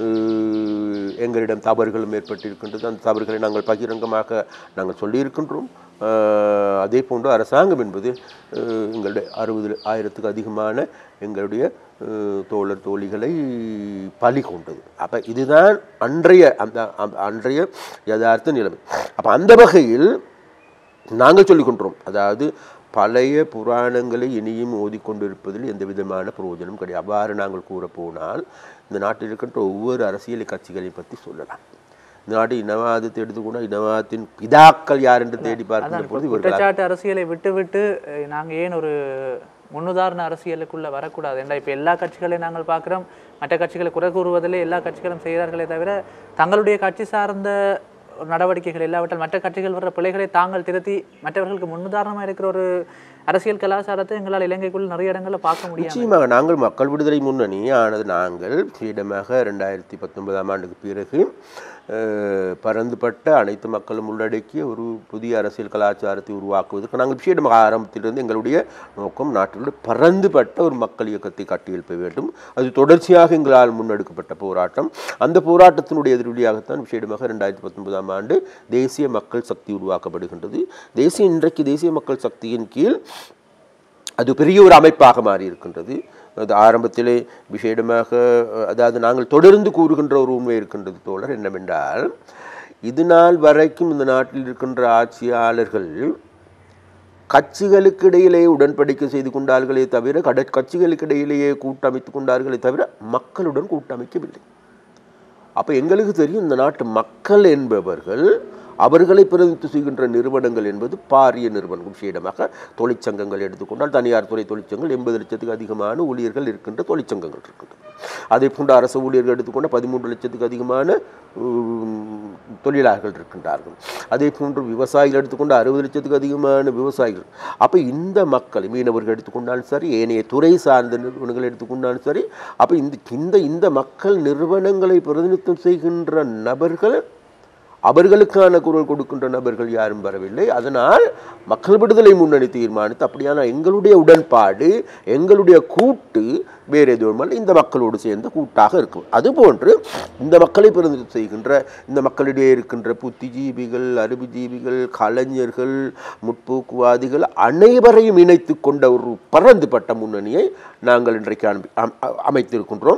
அஹ், எங்களிடம் தவறுகளும் ஏற்பட்டிருக்கின்றது அந்த தவறுகளை நாங்கள் பகிரங்கமாக நாங்கள் சொல்லியிருக்கின்றோம் அஹ், அதே போன்று அரசாங்கம் என்பது அஹ், எங்களுடைய அறுபது ஆயிரத்துக்கு அதிகமான எங்களுடைய அஹ், தோழர் தோழிகளை பலி கொண்டது அப்போ இதுதான் அன்றைய அந்த அந்த அன்றைய யதார்த்த நிலைமை அப்போ அந்த வகையில் நாங்கள் சொல்லிக்கொண்டோம் அதாவது பழைய புராணங்களை இனியும் ஓதிக்கொண்டிருப்பதில் எந்த விதமான பிரயோஜனம் கிடையாது அவ்வாறு நாங்கள் கூற போனால் இந்த நாட்டில் இருக்கின்ற ஒவ்வொரு அரசியல் கட்சிகளை பற்றி சொல்லலாம் இந்த நாட்டு இனவாதத்தை எடுத்துக்கொண்டால் இனவாதத்தின் பிதாக்கள் யார் என்று தேடி பார்க்கின்ற பொழுது இவர்கள் குற்றச்சாட்டு அரசியலை விட்டு விட்டு அஹ், நாங்க ஏன் ஒரு முன்னுதாரண அரசியலுக்குள்ள வரக்கூடாது ஏன்னா இப்ப எல்லா கட்சிகளையும் நாங்கள் பார்க்கிறோம் மற்ற கட்சிகளை குறை கூறுவதிலே எல்லா கட்சிகளும் செய்கிறார்களே தவிர தங்களுடைய கட்சி சார்ந்த ஒரு நடவடிக்கைகள் இல்லாவிட்டால் மற்ற கட்சிகள் வர்ற பிழைகளை தாங்கள் திருத்தி மற்றவர்களுக்கு முன்னுதாரணமா இருக்கிற ஒரு அரசியல் கலாச்சாரத்தை எங்களால் இலங்கைக்குள் நிறைய இடங்கள்ல பார்க்க முடியாது நிச்சயமாக நாங்கள் மக்கள் விடுதலை முன்னணி ஆனது நாங்கள் ஃப்ரீடமாக ரெண்டாயிரத்தி பத்தொன்பதாம் ஆண்டுக்கு பிறகு அஹ், பரந்துபட்ட அனைத்து மக்களும் உள்ளடக்கிய ஒரு புதிய அரசியல் கலாச்சாரத்தை உருவாக்குவதற்கு நாங்கள் ஃப்ரீடமாக ஆரம்பத்திலிருந்து எங்களுடைய நோக்கம் நாட்டில் பரந்துபட்ட ஒரு மக்கள் இயக்கத்தை கட்டியெழுப்ப வேண்டும் அது தொடர்ச்சியாக எங்களால் முன்னெடுக்கப்பட்ட போராட்டம் அந்த போராட்டத்தினுடைய எதிரொலியாகத்தான் விஷயமாக ரெண்டாயிரத்தி பத்தொன்பதாம் ஆண்டு தேசிய மக்கள் சக்தி உருவாக்கப்படுகின்றது தேசிய இன்றைக்கு தேசிய மக்கள் சக்தியின் கீழ் அது பெரிய ஒரு அமைப்பாக மாறி இருக்கின்றது அது ஆரம்பத்திலே விசேடமாக அஹ், அதாவது நாங்கள் தொடர்ந்து கூறுகின்ற ஒரு உண்மை இருக்கின்றது தோழர் என்னவென்றால் இது நாள் வரைக்கும் இந்த நாட்டில் இருக்கின்ற ஆட்சியாளர்கள் கட்சிகளுக்கு இடையிலே உடன்படிக்கை செய்து கொண்டார்களே தவிர கட கட்சிகளுக்கு இடையிலேயே கூட்டமைத்துக் கொண்டார்களே தவிர மக்களுடன் கூட்டமைக்கவில்லை அப்போ எங்களுக்கு தெரியும் இந்த நாட்டு மக்கள் என்பவர்கள் அவர்களை பிரதிநிதித்துவம் செய்கின்ற நிறுவனங்கள் என்பது பாரிய நிறுவனம் விஷயமாக தொழிற்சங்கங்கள் எடுத்துக்கொண்டால் தனியார் துறை தொழிற்சங்கங்கள் எண்பது லட்சத்துக்கு அதிகமான ஊழியர்கள் இருக்கின்ற தொழிற்சங்கங்கள் இருக்கின்றன அதே போன்று அரசு ஊழியர்கள் எடுத்துக்கொண்ட பதிமூன்று லட்சத்துக்கு அதிகமான உம், தொழிலாளர்கள் இருக்கின்றார்கள் அதே போன்று விவசாயிகள் எடுத்துக்கொண்ட அறுபது லட்சத்துக்கு அதிகமான விவசாயிகள் அப்போ இந்த மக்கள் மீனவர்கள் எடுத்துக்கொண்டாலும் சரி ஏனைய துறை சார்ந்த நிறுவனங்கள் எடுத்துக்கொண்டாலும் சரி அப்போ இந்த இந்த இந்த மக்கள் நிறுவனங்களை பிரதிநிதித்துவம் செய்கின்ற நபர்கள் அவர்களுக்கான குரல் கொடுக்கின்ற நபர்கள் யாரும் வரவில்லை அதனால் மக்கள் விடுதலை முன்னணி தீர்மானித்து அப்படியான எங்களுடைய உடன்பாடு எங்களுடைய கூட்டு வேறு எதுவும் அல்ல, இந்த மக்களோடு சேர்ந்த கூட்டாக இருக்கும் அதுபோன்று இந்த மக்களை பிரதிநிதித்துவம் செய்கின்ற இந்த மக்களிடையே இருக்கின்ற புத்திஜீவிகள் அறிவுஜீவிகள் கலைஞர்கள் முற்போக்குவாதிகள் அனைவரையும் இணைத்து கொண்ட ஒரு பரந்துபட்ட முன்னணியை நாங்கள் இன்றைக்கு அனுப்பி அம்- அ- அமைத்திருக்கின்றோம்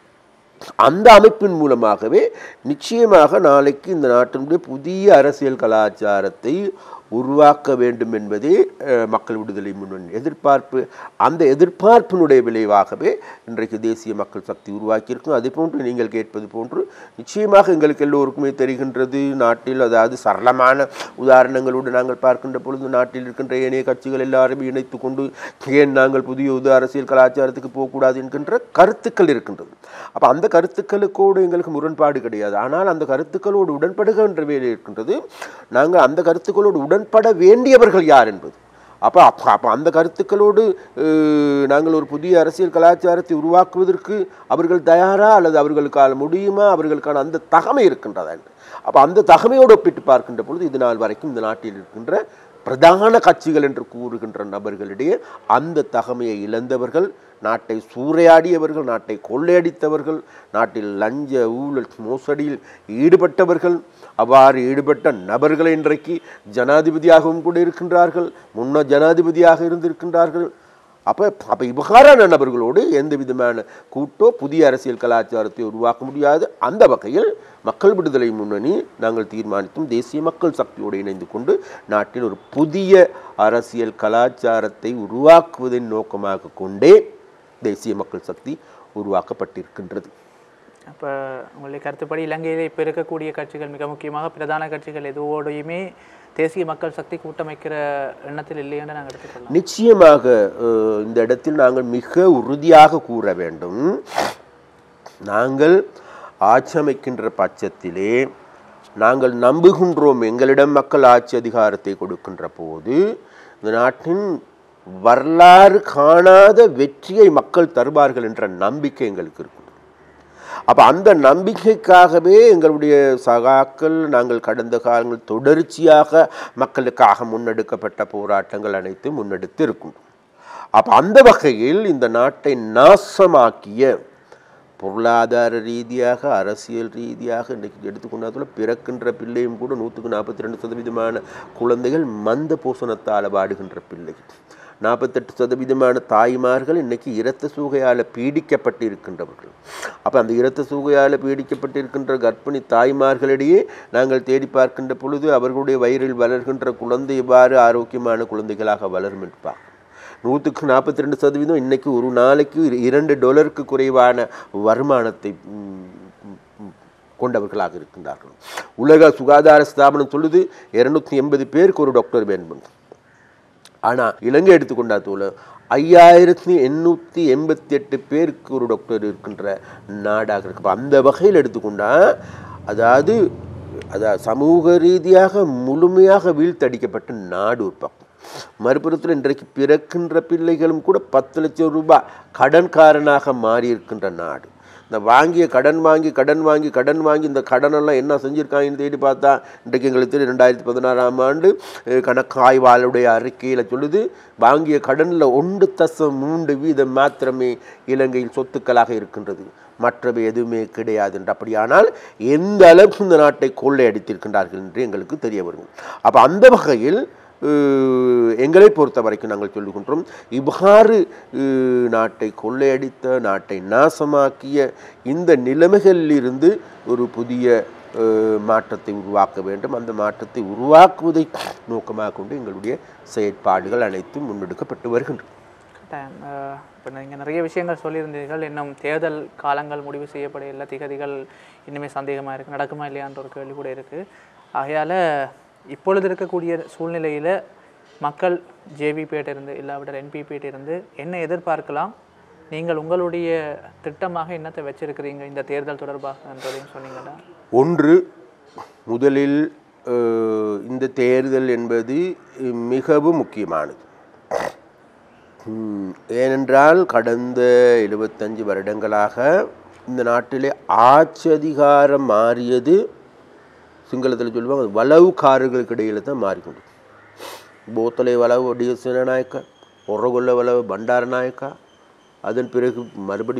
அந்த அமைப்பின் மூலமாகவே நிச்சயமாக நாளைக்கு இந்த நாட்டினுடைய புதிய அரசியல் கலாச்சாரத்தை உருவாக்க வேண்டும் என்பதே அஹ், மக்கள் விடுதலை முன்னணி எதிர்பார்ப்பு அந்த எதிர்பார்ப்பினுடைய விளைவாகவே இன்றைக்கு தேசிய மக்கள் சக்தி உருவாக்கியிருக்கும் அதே போன்று நீங்கள் கேட்பது போன்று நிச்சயமாக எங்களுக்கு எல்லோருக்குமே தெரிகின்றது நாட்டில் அதாவது சரளமான உதாரணங்களோடு நாங்கள் பார்க்கின்ற பொழுது நாட்டில் இருக்கின்ற ஏனைய கட்சிகள் எல்லாரும் இணைத்து கொண்டு ஏன் நாங்கள் புதிய உத அரசியல் கலாச்சாரத்துக்கு போகக்கூடாது என்கின்ற கருத்துக்கள் இருக்கின்றது அப்போ அந்த கருத்துக்களுக்கோடு எங்களுக்கு முரண்பாடு கிடையாது ஆனால் அந்த கருத்துக்களோடு உடன்படுகின்ற வேலை இருக்கின்றது நாங்கள் அந்த கருத்துக்களோடு உடன்பட வேண்டியவர்கள் யார் என்பது அப்போ அப்போ அப்போ அந்த கருத்துக்களோடு அஹ், நாங்கள் ஒரு புதிய அரசியல் கலாச்சாரத்தை உருவாக்குவதற்கு அவர்கள் தயாரா அல்லது அவர்களுக்கான முடியுமா அவர்களுக்கான அந்த தகமை இருக்கின்றதா என்று அப்போ அந்த தகமையோடு ஒப்பிட்டு பார்க்கின்ற பொழுது இது நாள் வரைக்கும் இந்த நாட்டில் இருக்கின்ற பிரதான கட்சிகள் என்று கூறுகின்ற நபர்களிடையே அந்த தகமையை இழந்தவர்கள் நாட்டை சூறையாடியவர்கள் நாட்டை கொள்ளையடித்தவர்கள் நாட்டில் லஞ்ச ஊழல் மோசடியில் ஈடுபட்டவர்கள் அவ்வாறு ஈடுபட்ட நபர்களை இன்றைக்கு ஜனாதிபதியாகவும் கூட இருக்கின்றார்கள் முன்ன ஜனாதிபதியாக இருந்திருக்கின்றார்கள் அப்போ அப்போ இவ்வாறான நபர்களோடு எந்த விதமான கூட்டோ புதிய அரசியல் கலாச்சாரத்தை உருவாக்க முடியாது அந்த வகையில் மக்கள் விடுதலை முன்னணி நாங்கள் தீர்மானித்தும் தேசிய மக்கள் சக்தியோடு இணைந்து கொண்டு நாட்டில் ஒரு புதிய அரசியல் கலாச்சாரத்தை உருவாக்குவதன் நோக்கமாக கொண்டே தேசிய மக்கள் சக்தி உருவாக்கப்பட்டிருக்கின்றது அப்போ உங்களுடைய கருத்துப்படி இலங்கையில் இப்போ இருக்கக்கூடிய கட்சிகள் மிக முக்கியமாக பிரதான கட்சிகள் எதுவோடையுமே தேசிய மக்கள் சக்தி கூட்டமைக்கிற எண்ணத்தில் இல்லைன்னு நாங்கள் எடுத்துக்கொள்ளலாம் நிச்சயமாக அஹ், இந்த இடத்தில் நாங்கள் மிக உறுதியாக கூற வேண்டும் நாங்கள் ஆட்சி அமைக்கின்ற பட்சத்திலே நாங்கள் நம்புகின்றோம் எங்களிடம் மக்கள் ஆட்சி அதிகாரத்தை கொடுக்கின்ற போது இந்த நாட்டின் வரலாறு காணாத வெற்றியை மக்கள் தருவார்கள் என்ற நம்பிக்கை எங்களுக்கு இருக்கும் அப்போ அந்த நம்பிக்கைக்காகவே எங்களுடைய சகாக்கள் நாங்கள் கடந்த காலங்கள் தொடர்ச்சியாக மக்களுக்காக முன்னெடுக்கப்பட்ட போராட்டங்கள் அனைத்தும் முன்னெடுத்து இருக்கின்றோம் அப்போ அந்த வகையில் இந்த நாட்டை நாசமாக்கிய பொருளாதார ரீதியாக அரசியல் ரீதியாக இன்றைக்கு எடுத்துக்கொண்டாத்துல பிறக்கின்ற பிள்ளையும் கூட நூற்றுக்கு நாற்பத்தி ரெண்டு சதவீதமான குழந்தைகள் மந்த போஷணத்தால் வாடுகின்ற பிள்ளைகள் நாற்பத்தெட்டு சதவீதமான தாய்மார்கள் இன்னைக்கு இரத்த சூகையால் பீடிக்கப்பட்டு இருக்கின்றவர்கள் அப்போ அந்த இரத்த சூகையால் பீடிக்கப்பட்டிருக்கின்ற கர்ப்பிணி தாய்மார்களிடையே நாங்கள் தேடி பார்க்கின்ற பொழுது அவர்களுடைய வயிறில் வளர்கின்ற குழந்தை எவ்வாறு ஆரோக்கியமான குழந்தைகளாக வளரும் என்று பார்க்கிறோம் நூற்றுக்கு நாற்பத்தி ரெண்டு சதவீதம் இன்னைக்கு ஒரு நாளைக்கு இர- இரண்டு டாலருக்கு குறைவான வருமானத்தை ம், ம், ம், கொண்டவர்களாக இருக்கின்றார்கள் உலக சுகாதார ஸ்தாபனம் சொல்லுது இருநூத்தி எண்பது பேருக்கு ஒரு டாக்டர் வேண்டும் ஆனால் இலங்கை எடுத்துக்கொண்டா தோல ஐயாயிரத்தி எண்ணூற்றி எண்பத்தி எட்டு பேருக்கு ஒரு டாக்டர் இருக்கின்ற நாடாக இருக்கு அப்ப அந்த வகையில் எடுத்துக்கொண்டா அதாவது அதாவது சமூக ரீதியாக முழுமையாக வீழ்த்தடிக்கப்பட்ட நாடு ஒரு பக்கம் மறுபுறத்தில் இன்றைக்கு பிறக்கின்ற பிள்ளைகளும் கூட பத்து லட்சம் ரூபாய் கடன்காரனாக மாறி இருக்கின்ற நாடு இந்த வாங்கிய கடன் வாங்கி கடன் வாங்கி கடன் வாங்கி இந்த கடனெல்லாம் என்ன செஞ்சுருக்காங்கன்னு தேடி பார்த்தா இன்றைக்கு எங்களுக்கு தெரியும் ரெண்டாயிரத்தி பதினாறாம் ஆண்டு அஹ், கணக்காய்வாளுடைய அறிக்கையில் சொல்லுது வாங்கிய கடனில் ஒன்று தசம் மூன்று வீதம் மாத்திரமே இலங்கையில் சொத்துக்களாக இருக்கின்றது மற்றவை எதுவுமே கிடையாது என்று அப்படியானால் எந்த அளவுக்கு இந்த நாட்டை கொள்ளையடித்திருக்கின்றார்கள் என்று எங்களுக்கு தெரிய வரும் அப்போ அந்த வகையில் அஹ், எங்களை பொறுத்த வரைக்கும் நாங்கள் சொல்லுகின்றோம் இவ்வாறு அஹ், நாட்டை கொள்ளையடித்த நாட்டை நாசமாக்கிய இந்த நிலைமைகளிலிருந்து ஒரு புதிய அஹ், மாற்றத்தை உருவாக்க வேண்டும் அந்த மாற்றத்தை உருவாக்குவதை நோக்கமாக கொண்டு எங்களுடைய செயற்பாடுகள் அனைத்தும் முன்னெடுக்கப்பட்டு வருகின்றன கட்டாயம் இப்போ நீங்கள் நிறைய விஷயங்கள் சொல்லியிருந்தீர்கள் இன்னும் தேர்தல் காலங்கள் முடிவு செய்யப்பட இல்லை திகதிகள் இன்னுமே சந்தேகமாக இருக்குது நடக்குமா இல்லையான்ற ஒரு கேள்வி கூட இருக்குது ஆகையால் இப்பொழுது இருக்கக்கூடிய சூழ்நிலையில் மக்கள் ஜேவிபியிட்ட இருந்து இல்லாவிட்டால் என்பிபியிட்ட இருந்து என்ன எதிர்பார்க்கலாம் நீங்கள் உங்களுடைய திட்டமாக என்னத்தை வச்சிருக்கிறீங்க இந்த தேர்தல் தொடர்பாக என்றதையும் சொன்னீங்கன்னா ஒன்று முதலில் அஹ், இந்த தேர்தல் என்பது மிகவும் முக்கியமானது ம், ஏனென்றால் கடந்த எழுபத்தஞ்சு வருடங்களாக இந்த நாட்டிலே ஆட்சி அதிகாரம் மாறியது சிங்களத்தில் சொல்லுவாங்க வளவுக்காரர்களுக்கு இடையில தான் மாறிக்கொண்டு போத்தலை வளவு டிஎஸ் சேனநாயக்கா ஒரகொல்ல வளவு பண்டார நாயக்கா அதன் பிறகு மறுபடி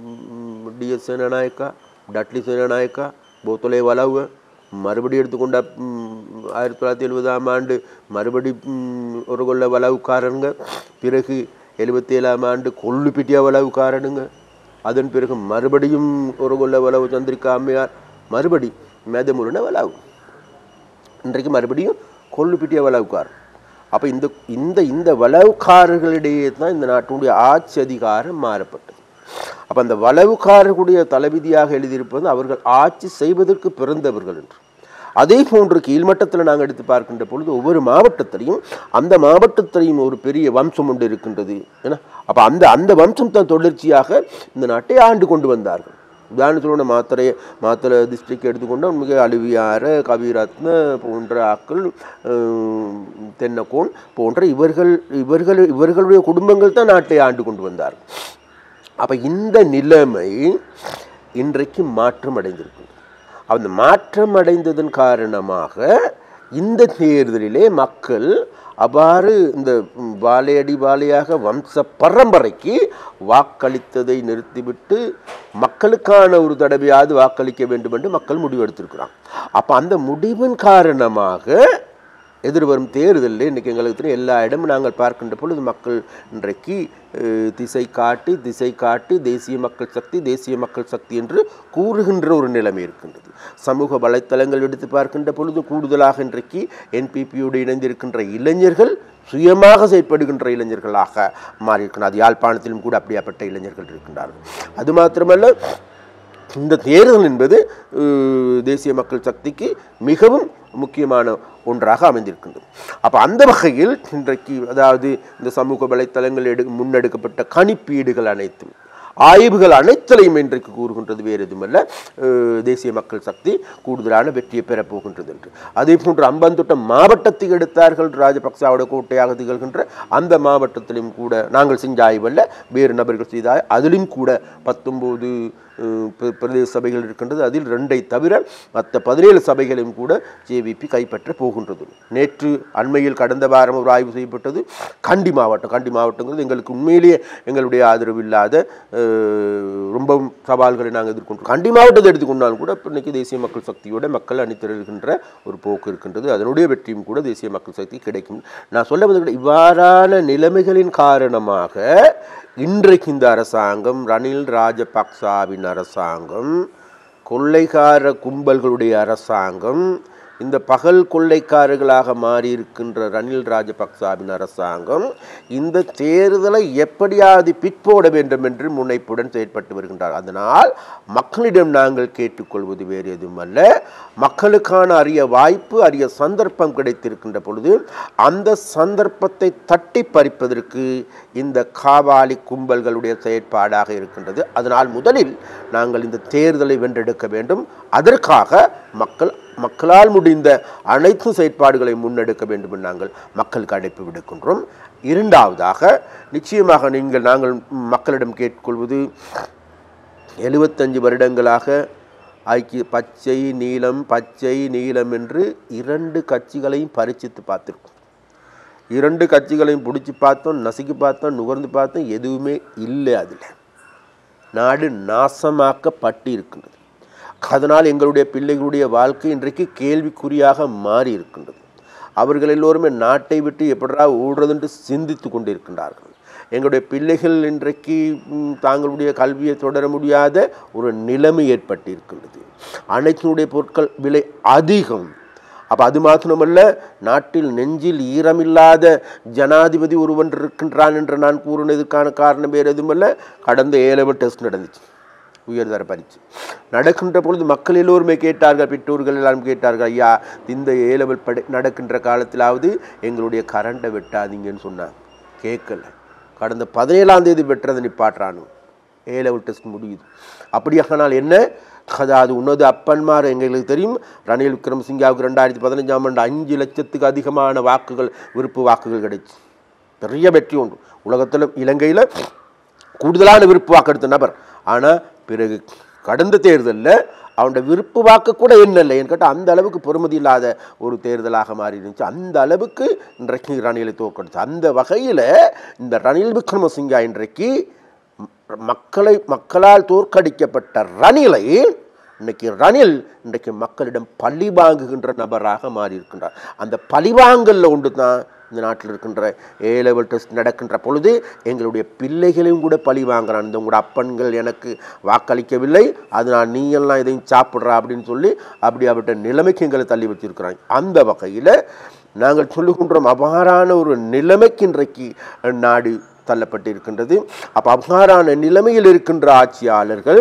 டிஎஸ் சேனநாயக்கா டட்லி சேனநாயக்கா போத்தலை வளவு மறுபடி எடுத்துக்கொண்ட ம், ஆயிரத்தி தொள்ளாயிரத்தி எழுபதாம் ஆண்டு மறுபடி ம், ஒரு கொள்ள வளவுக்காரனுங்க பிறகு எழுபத்தி ஏழாம் ஆண்டு கொல்லுப்பிட்டியா வளவுக்காரனுங்க அதன் பிறகு மறுபடியும் ஒரு கொள்ள வளவு சந்திரிகா அம்மையார் மறுபடி மேதமுருன வளவு இன்றைக்கு மறுபடியும் கொல்லுப்பிட்டிய வளவுக்கார் அப்போ இந்த இந்த இந்த வளவுக்காரர்களிடையே தான் இந்த நாட்டினுடைய ஆட்சி அதிகாரம் மாறப்பட்டது அப்போ அந்த வளவுக்காரர்களுடைய தலைவிதியாக எழுதியிருப்பது அவர்கள் ஆட்சி செய்வதற்கு பிறந்தவர்கள் என்று அதே போன்று கீழ்மட்டத்தில் நாங்கள் எடுத்து பார்க்கின்ற பொழுது ஒவ்வொரு மாவட்டத்திலையும் அந்த மாவட்டத்திலையும் ஒரு பெரிய வம்சம் ஒன்று இருக்கின்றது ஏன்னா அப்போ அந்த அந்த வம்சம் தான் தொடர்ச்சியாக இந்த நாட்டை ஆண்டு கொண்டு வந்தார்கள் உதாரணத்தோட மாத்திரை மாத்திரை டிஸ்ட்ரிக்ட் எடுத்துக்கொண்டால் மிக அழுவியார கவிரத்ன போன்ற ஆக்கள் அஹ், தென்னக்கோன் போன்ற இவர்கள் இவர்கள் இவர்களுடைய குடும்பங்கள் தான் நாட்டை ஆண்டு கொண்டு வந்தார்கள் அப்போ இந்த நிலைமை இன்றைக்கு மாற்றம் அடைந்திருக்கு அந்த மாற்றம் அடைந்ததன் காரணமாக இந்த தேர்தலிலே மக்கள் அவ்வாறு இந்த ம், வாழையடி வாழையாக வம்ச பரம்பரைக்கு வாக்களித்ததை நிறுத்திவிட்டு மக்களுக்கான ஒரு தடவையாவது வாக்களிக்க வேண்டும் என்று மக்கள் முடிவெடுத்திருக்கிறாங்க அப்போ அந்த முடிவின் காரணமாக எதிர்வரும் தேர்தலில் இன்றைக்கி எங்களுக்கு தெரியும் எல்லா இடமும் நாங்கள் பார்க்கின்ற பொழுது மக்கள் இன்றைக்கு அஹ், திசை காட்டி திசை காட்டி தேசிய மக்கள் சக்தி தேசிய மக்கள் சக்தி என்று கூறுகின்ற ஒரு நிலைமை இருக்கின்றது சமூக வலைத்தளங்கள் எடுத்து பார்க்கின்ற பொழுது கூடுதலாக இன்றைக்கு என்பிபியோடு இணைந்திருக்கின்ற இளைஞர்கள் சுயமாக செயற்படுகின்ற இளைஞர்களாக மாறியிருக்கின்றனர் அது யாழ்ப்பாணத்திலும் கூட அப்படியாப்பட்ட இளைஞர்கள் இருக்கின்றார்கள் அது மாத்திரமல்ல இந்த தேர்தல் என்பது அஹ், தேசிய மக்கள் சக்திக்கு மிகவும் முக்கியமான ஒன்றாக அமைந்திருக்கின்றது அப்போ அந்த வகையில் இன்றைக்கு அதாவது இந்த சமூக வலைத்தளங்கள் எடு முன்னெடுக்கப்பட்ட கணிப்பீடுகள் அனைத்தும் ஆய்வுகள் அனைத்தையும் இன்றைக்கு கூறுகின்றது வேறு எதுவுமல்ல அஹ், தேசிய மக்கள் சக்தி கூடுதலான வெற்றியை பெறப் போகின்றது என்று அதே போன்று அம்பந்தோட்டம் மாவட்டத்தை எடுத்தார்கள் ராஜபக்சாவோட கோட்டையாக திகழ்கின்ற அந்த மாவட்டத்திலும் கூட நாங்கள் செஞ்ச ஆய்வல்ல வேறு நபர்கள் செய்த ஆய்வு. அதிலும் கூட பத்தொம்போது அஹ், பிர- பிரதேச சபைகள் இருக்கின்றது அதில் ரெண்டை தவிர மற்ற பதினேழு சபைகளையும் கூட ஜேவிபி கைப்பற்ற போகின்றது நேற்று அண்மையில் கடந்த வாரம் ஒரு ஆய்வு செய்யப்பட்டது கண்டி மாவட்டம் கண்டி மாவட்டங்கிறது எங்களுக்கு உண்மையிலேயே எங்களுடைய ஆதரவு இல்லாத அஹ், ரொம்பவும் சவால்களை நாங்கள் எதிர்கொண்டோம் கண்டி மாவட்டத்தை எடுத்துக்கொண்டாலும் கூட இப்ப இன்னைக்கு தேசிய மக்கள் சக்தியோட மக்கள் அணிதிரள்கின்ற ஒரு போக்கு இருக்கின்றது அதனுடைய வெற்றியும் கூட தேசிய மக்கள் சக்தி கிடைக்கும் நான் சொல்ல வந்து இவ்வாறான நிலைமைகளின் காரணமாக இன்றைக்கு இந்த அரசாங்கம் ரணில் ராஜபக்சாவின் அரசாங்கம் கொள்ளைக்கார கும்பல்களுடைய அரசாங்கம் இந்த பகல் கொள்ளைக்காரர்களாக மாறியிருக்கின்ற ரணில் ராஜபக்சாவின் அரசாங்கம் இந்த தேர்தலை எப்படியாவது பிற்போட வேண்டும் என்று முனைப்புடன் செயற்பட்டு வருகின்றார் அதனால் மக்களிடம் நாங்கள் கேட்டுக்கொள்வது வேறு எதுவும் அல்ல மக்களுக்கான அரிய வாய்ப்பு அரிய சந்தர்ப்பம் கிடைத்திருக்கின்ற பொழுது அந்த சந்தர்ப்பத்தை தட்டி பறிப்பதற்கு இந்த காவாலி கும்பல்களுடைய செயற்பாடாக இருக்கின்றது அதனால் முதலில் நாங்கள் இந்த தேர்தலை வென்றெடுக்க வேண்டும் அதற்காக மக்கள் மக்களால் முடிந்த அனைத்து செயற்பாடுகளை முன்னெடுக்க வேண்டும் என்று நாங்கள் மக்களுக்கு அழைப்பு விடுக்கின்றோம் இரண்டாவதாக நிச்சயமாக நீங்கள் நாங்கள் மக்களிடம் கேட்டுக்கொள்வது எழுபத்தஞ்சு வருடங்களாக ஐக்கிய பச்சை நீலம் பச்சை நீலம் என்று இரண்டு கட்சிகளையும் பரிச்சித்து பார்த்துருக்கோம் இரண்டு கட்சிகளையும் பிடிச்சி பார்த்தோம் நசுக்கி பார்த்தோம் நுகர்ந்து பார்த்தோம் எதுவுமே இல்லை அதில் நாடு நாசமாக்கப்பட்டு இருக்கின்றது அதனால் எங்களுடைய பிள்ளைகளுடைய வாழ்க்கை இன்றைக்கு கேள்விக்குறியாக மாறி இருக்கின்றது அவர்கள் எல்லோருமே நாட்டை விட்டு எப்படா ஓடுறதென்று சிந்தித்து கொண்டிருக்கின்றார்கள் எங்களுடைய பிள்ளைகள் இன்றைக்கு ம், தாங்களுடைய கல்வியை தொடர முடியாத ஒரு நிலைமை ஏற்பட்டிருக்கின்றது அனைத்தினுடைய பொருட்கள் விலை அதிகம் அப்போ அது மாத்திரமல்ல நாட்டில் நெஞ்சில் ஈரமில்லாத ஜனாதிபதி ஒருவன் இருக்கின்றான் என்று நான் கூறினதுக்கான காரணம் வேறு எதுவுமல்ல கடந்த ஏழு டெஸ்ட் நடந்துச்சு உயர்தர பரீட்சை நடக்கின்ற பொழுது மக்கள் எல்லோருமே கேட்டார்கள் பெற்றோர்கள் எல்லாரும் கேட்டார்கள் ஐயா இந்த ஏ லெவல் படி நடக்கின்ற காலத்திலாவது எங்களுடைய கரண்டை வெட்டாதீங்கன்னு சொன்னாங்க கேட்கல கடந்த பதினேழாம் தேதி வெட்டுறதை நிப்பாட்டுறானு ஏ லெவல் டெஸ்ட் முடியுது அப்படியானால் என்ன அதாவது உன்னது அப்பன்மார் எங்களுக்கு தெரியும் ரணில் விக்ரமசிங்காவுக்கு ரெண்டாயிரத்தி பதினஞ்சாம் ஆண்டு அஞ்சு லட்சத்துக்கு அதிகமான வாக்குகள் விருப்பு வாக்குகள் கிடைச்சு பெரிய வெற்றி உண்டு உலகத்தில் இலங்கையில் கூடுதலான விருப்பு வாக்கு எடுத்த நபர் ஆனால் பிறகு கடந்த தேர்தலில் அவனோட விருப்பு வாக்கு கூட என்ன இல்லை ஏன்னு கேட்டால் அந்த அளவுக்கு பொறுமதி இல்லாத ஒரு தேர்தலாக மாறி இருந்துச்சு அந்த அளவுக்கு இன்றைக்கு ரணிலை தோக்கடிச்சு அந்த வகையில் இந்த ரணில் விக்ரமசிங்கா இன்றைக்கு ம- மக்களை மக்களால் தோற்கடிக்கப்பட்ட ரணிலை இன்னைக்கு ரணில் இன்றைக்கு மக்களிடம் பழி வாங்குகின்ற நபராக மாறி இருக்கின்றார் அந்த பழிவாங்கல்ல ஒன்று தான் இந்த நாட்டில் இருக்கின்ற ஏ லெவல் டெஸ்ட் நடக்கின்ற பொழுது எங்களுடைய பிள்ளைகளையும் கூட பழி வாங்குறான் இந்த உங்களோட அப்பன்கள் எனக்கு வாக்களிக்கவில்லை அதனால் நீ எல்லாம் இதையும் சாப்பிட்றா அப்படின்னு சொல்லி அப்படி அவட்ட நிலைமைக்கு எங்களை தள்ளி வச்சிருக்கிறாங்க அந்த வகையில் நாங்கள் சொல்லுகின்றோம் அபாரான ஒரு நிலைமைக்கு இன்றைக்கு நாடு தள்ளப்பட்டு இருக்கின்றது அப்போ அவ்வாறான நிலைமையில் இருக்கின்ற ஆட்சியாளர்கள்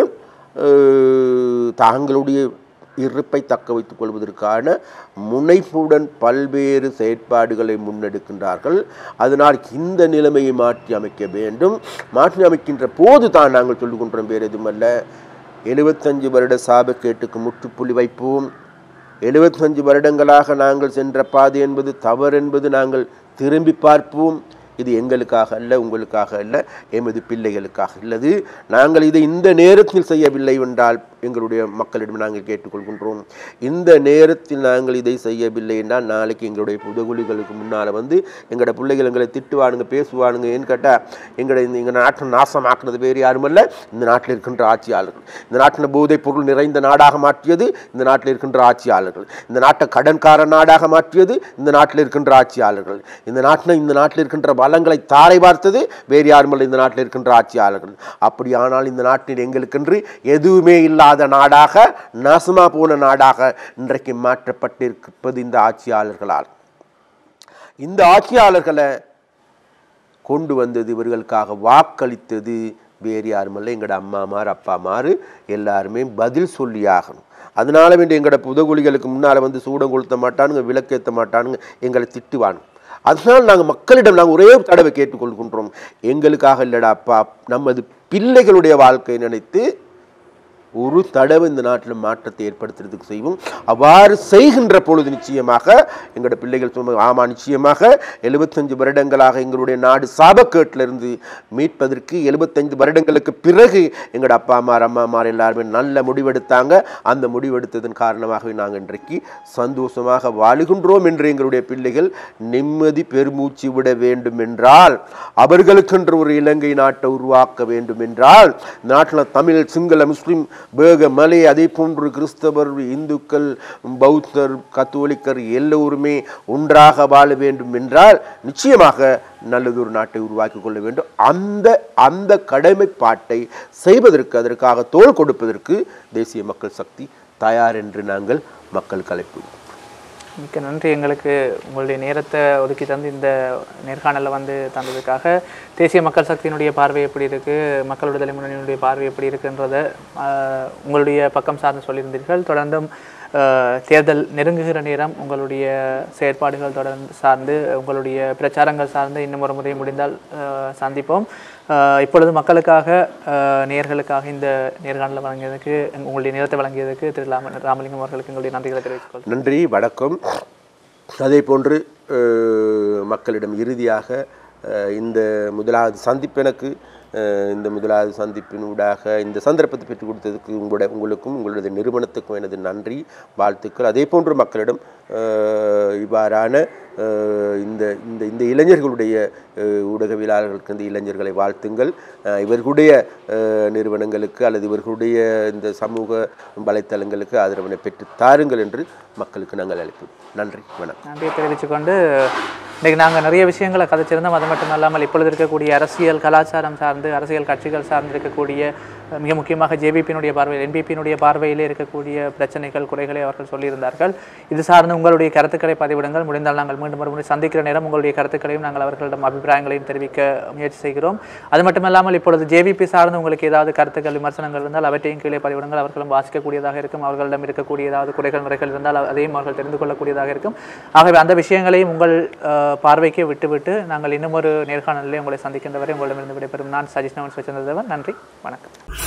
அஹ், தாங்களுடைய இருப்பை தக்க வைத்துக் கொள்வதற்கான முனைப்புடன் பல்வேறு செயற்பாடுகளை முன்னெடுக்கின்றார்கள் அதனால் இந்த நிலைமையை மாற்றி அமைக்க வேண்டும் மாற்றி அமைக்கின்ற போது தான் நாங்கள் சொல்லுகின்றோம் வேறு எதுவுமல்ல எழுபத்தஞ்சு வருட சாபக்கேட்டுக்கு முற்றுப்புள்ளி வைப்போம் எழுபத்தஞ்சு வருடங்களாக நாங்கள் சென்ற பாதை என்பது தவறு என்பது நாங்கள் திரும்பி பார்ப்போம் இது எங்களுக்காக அல்ல உங்களுக்காக அல்ல எமது பிள்ளைகளுக்காக இல்லது நாங்கள் இதை இந்த நேரத்தில் செய்யவில்லை என்றால் எங்களுடைய மக்களிடம் நாங்கள் கேட்டுக்கொள்கின்றோம் இந்த நேரத்தில் நாங்கள் இதை செய்யவில்லை என்றால் நாளைக்கு எங்களுடைய புதகுலிகளுக்கு முன்னால் வந்து எங்களோட பிள்ளைகள் எங்களை திட்டுவானுங்க பேசுவானுங்க ஏன்னு கேட்டால் எங்களை இந்த எங்கள் நாட்டை நாசமாக்குனது வேறு யாருமல்ல இந்த நாட்டில் இருக்கின்ற ஆட்சியாளர்கள் இந்த நாட்டில் போதைப் பொருள் நிறைந்த நாடாக மாற்றியது இந்த நாட்டில் இருக்கின்ற ஆட்சியாளர்கள் இந்த நாட்டை கடன்கார நாடாக மாற்றியது இந்த நாட்டில் இருக்கின்ற ஆட்சியாளர்கள் இந்த நாட்டில் இந்த நாட்டில் இருக்கின்ற வளங்களை தாரை பார்த்தது வேறு யாருமல்ல இந்த நாட்டில் இருக்கின்ற ஆட்சியாளர்கள் அப்படியானால் இந்த நாட்டில் எங்களுக்கென்று எதுவுமே இல்லாத நாடாக நாசமா போன நாடாக இன்றைக்கு மாற்றப்பட்டிருப்பது இந்த ஆட்சியாளர்களால் இந்த ஆட்சியாளர்களை கொண்டு வந்தது இவர்களுக்காக வாக்களித்தது வேறு யாருமல்ல எங்களோட அம்மாமார் அப்பாமார் எல்லாருமே பதில் சொல்லி ஆகணும் அதனால வேண்டிய எங்களோட புதகுலிகளுக்கு முன்னால் வந்து சூடம் கொளுத்த மாட்டானுங்க விளக்கேற்ற மாட்டானுங்க எங்களை திட்டுவானுங்க அதனால் நாங்கள் மக்களிடம் நாங்கள் ஒரே ஒரு தடவை கேட்டுக்கொள்கின்றோம் எங்களுக்காக இல்லடா அப்பா நமது பிள்ளைகளுடைய வாழ்க்கையை நினைத்து ஒரு தடவை இந்த நாட்டில் மாற்றத்தை ஏற்படுத்துறதுக்கு செய்வோம் அவ்வாறு செய்கின்ற பொழுது நிச்சயமாக எங்களோட பிள்ளைகள் சொல்லுவாங்க ஆமாம் நிச்சயமாக எழுபத்தஞ்சு வருடங்களாக எங்களுடைய நாடு சாபக்கேட்டிலிருந்து மீட்பதற்கு எழுபத்தஞ்சு வருடங்களுக்கு பிறகு எங்களோட அப்பா அம்மார் அம்மாமார் எல்லாருமே நல்ல முடிவெடுத்தாங்க அந்த முடிவெடுத்ததன் காரணமாகவே நாங்கள் இன்றைக்கு சந்தோஷமாக வாழுகின்றோம் என்று எங்களுடைய பிள்ளைகள் நிம்மதி பெருமூச்சு விட வேண்டும் என்றால் அவர்களுக்கென்று ஒரு இலங்கை நாட்டை உருவாக்க வேண்டும் என்றால் நாட்டில் தமிழ் சிங்கள முஸ்லிம் பேக மலை அதே போன்று கிறிஸ்தவர் இந்துக்கள் பௌத்தர் கத்தோலிக்கர் எல்லோருமே ஒன்றாக வாழ வேண்டும் என்றால் நிச்சயமாக நல்லதொரு நாட்டை உருவாக்கி கொள்ள வேண்டும் அந்த அந்த கடமைப்பாட்டை செய்வதற்கு அதற்காக தோள் கொடுப்பதற்கு தேசிய மக்கள் சக்தி தயார் என்று நாங்கள் மக்களுக்கு அழைப்பு மிக்க நன்றி எங்களுக்கு உங்களுடைய நேரத்தை ஒதுக்கி தந்து இந்த நேர்காணலில் வந்து தந்ததுக்காக தேசிய மக்கள் சக்தியினுடைய பார்வை எப்படி இருக்குது மக்கள் விடுதலை முன்னணியினுடைய பார்வை எப்படி இருக்குன்றத ஆஹ், உங்களுடைய பக்கம் சார்ந்து சொல்லியிருந்தீர்கள் தொடர்ந்தும் ஆஹ், தேர்தல் நெருங்குகிற நேரம் உங்களுடைய செயற்பாடுகள் தொடர்ந்து சார்ந்து உங்களுடைய பிரச்சாரங்கள் சார்ந்து இன்னும் ஒரு முறை முடிந்தால் ஆஹ், சந்திப்போம் ஆஹ், இப்பொழுது மக்களுக்காக ஆஹ், நேயர்களுக்காக இந்த நேர்காணலை வழங்கியதுக்கு உங்களுடைய நேரத்தை வழங்கியதுக்கு திரு ராம ராமலிங்கம் அவர்களுக்கு எங்களுடைய நன்றிகளை தெரிவித்துக் கொள்கிறேன். நன்றி வணக்கம் அதே போன்று அஹ், மக்களிடம் இறுதியாக அஹ், இந்த முதலாவது சந்திப்பு எனக்கு அஹ், இந்த முதலாவது சந்திப்பின் ஊடாக இந்த சந்தர்ப்பத்தை பெற்றுக் கொடுத்ததுக்கு உங்களோட உங்களுக்கும் உங்களுடைய நிறுவனத்துக்கும் எனது நன்றி வாழ்த்துக்கள் அதே போன்று மக்களிடம் அஹ், இவ்வாறான அஹ், இந்த இந்த இந்த இளைஞர்களுடைய அஹ், ஊடகவியலாளர்களுக்கு இந்த இளைஞர்களை வாழ்த்துங்கள் அஹ், இவர்களுடைய அஹ், நிறுவனங்களுக்கு அல்லது இவர்களுடைய இந்த சமூக வலைத்தளங்களுக்கு ஆதரவினை பெற்று தாருங்கள் என்று மக்களுக்கு நாங்கள் அழைப்போம் நன்றி வணக்கம் நன்றியை தெரிவித்துக் கொண்டு இன்றைக்கு நாங்கள் நிறைய விஷயங்களை கதைச்சிருந்தோம் அது மட்டும் இல்லாமல் இப்பொழுது இருக்கக்கூடிய அரசியல் கலாச்சாரம் சார்ந்து அரசியல் கட்சிகள் சார்ந்து இருக்கக்கூடிய அஹ், மிக முக்கியமாக ஜேபிபியினுடைய பார்வையில் என்பிபியினுடைய பார்வையிலே இருக்கக்கூடிய பிரச்சனைகள் குறைகளை அவர்கள் சொல்லியிருந்தார்கள் இது சார்ந்து உங்களுடைய கருத்துக்களை பதிவிடுங்கள் முடிந்தால் நாங்கள் மீண்டும் ஒரு முறை சந்திக்கிற நேரம் உங்களுடைய கருத்துக்களையும் நாங்கள் அவர்களிடம் அபிப்பிராயங்களையும் தெரிவிக்க முயற்சி செய்கிறோம் அது மட்டுமல்லாமல் இப்பொழுது ஜேபிபி சார்ந்து உங்களுக்கு ஏதாவது கருத்துக்கள் விமர்சனங்கள் இருந்தால் அவற்றையும் கீழே பதிவிடுங்கள் அவர்களும் வாசிக்கக்கூடியதாக இருக்கும் அவர்களிடம் இருக்கக்கூடிய ஏதாவது குறைகள் முறைகள் இருந்தால் அதையும் அவர்கள் தெரிந்து கொள்ளக்கூடியதாக இருக்கும் ஆகவே அந்த விஷயங்களையும் உங்கள் அஹ், பார்வைக்கு விட்டுவிட்டு நாங்கள் இன்னும் ஒரு நேர்காணலிலே உங்களை சந்திக்கின்ற வரை உங்களிடமிருந்து விடைபெறும் நான் சஜிஷ் நவன் சுவச்சந்திரதேவன் நன்றி வணக்கம்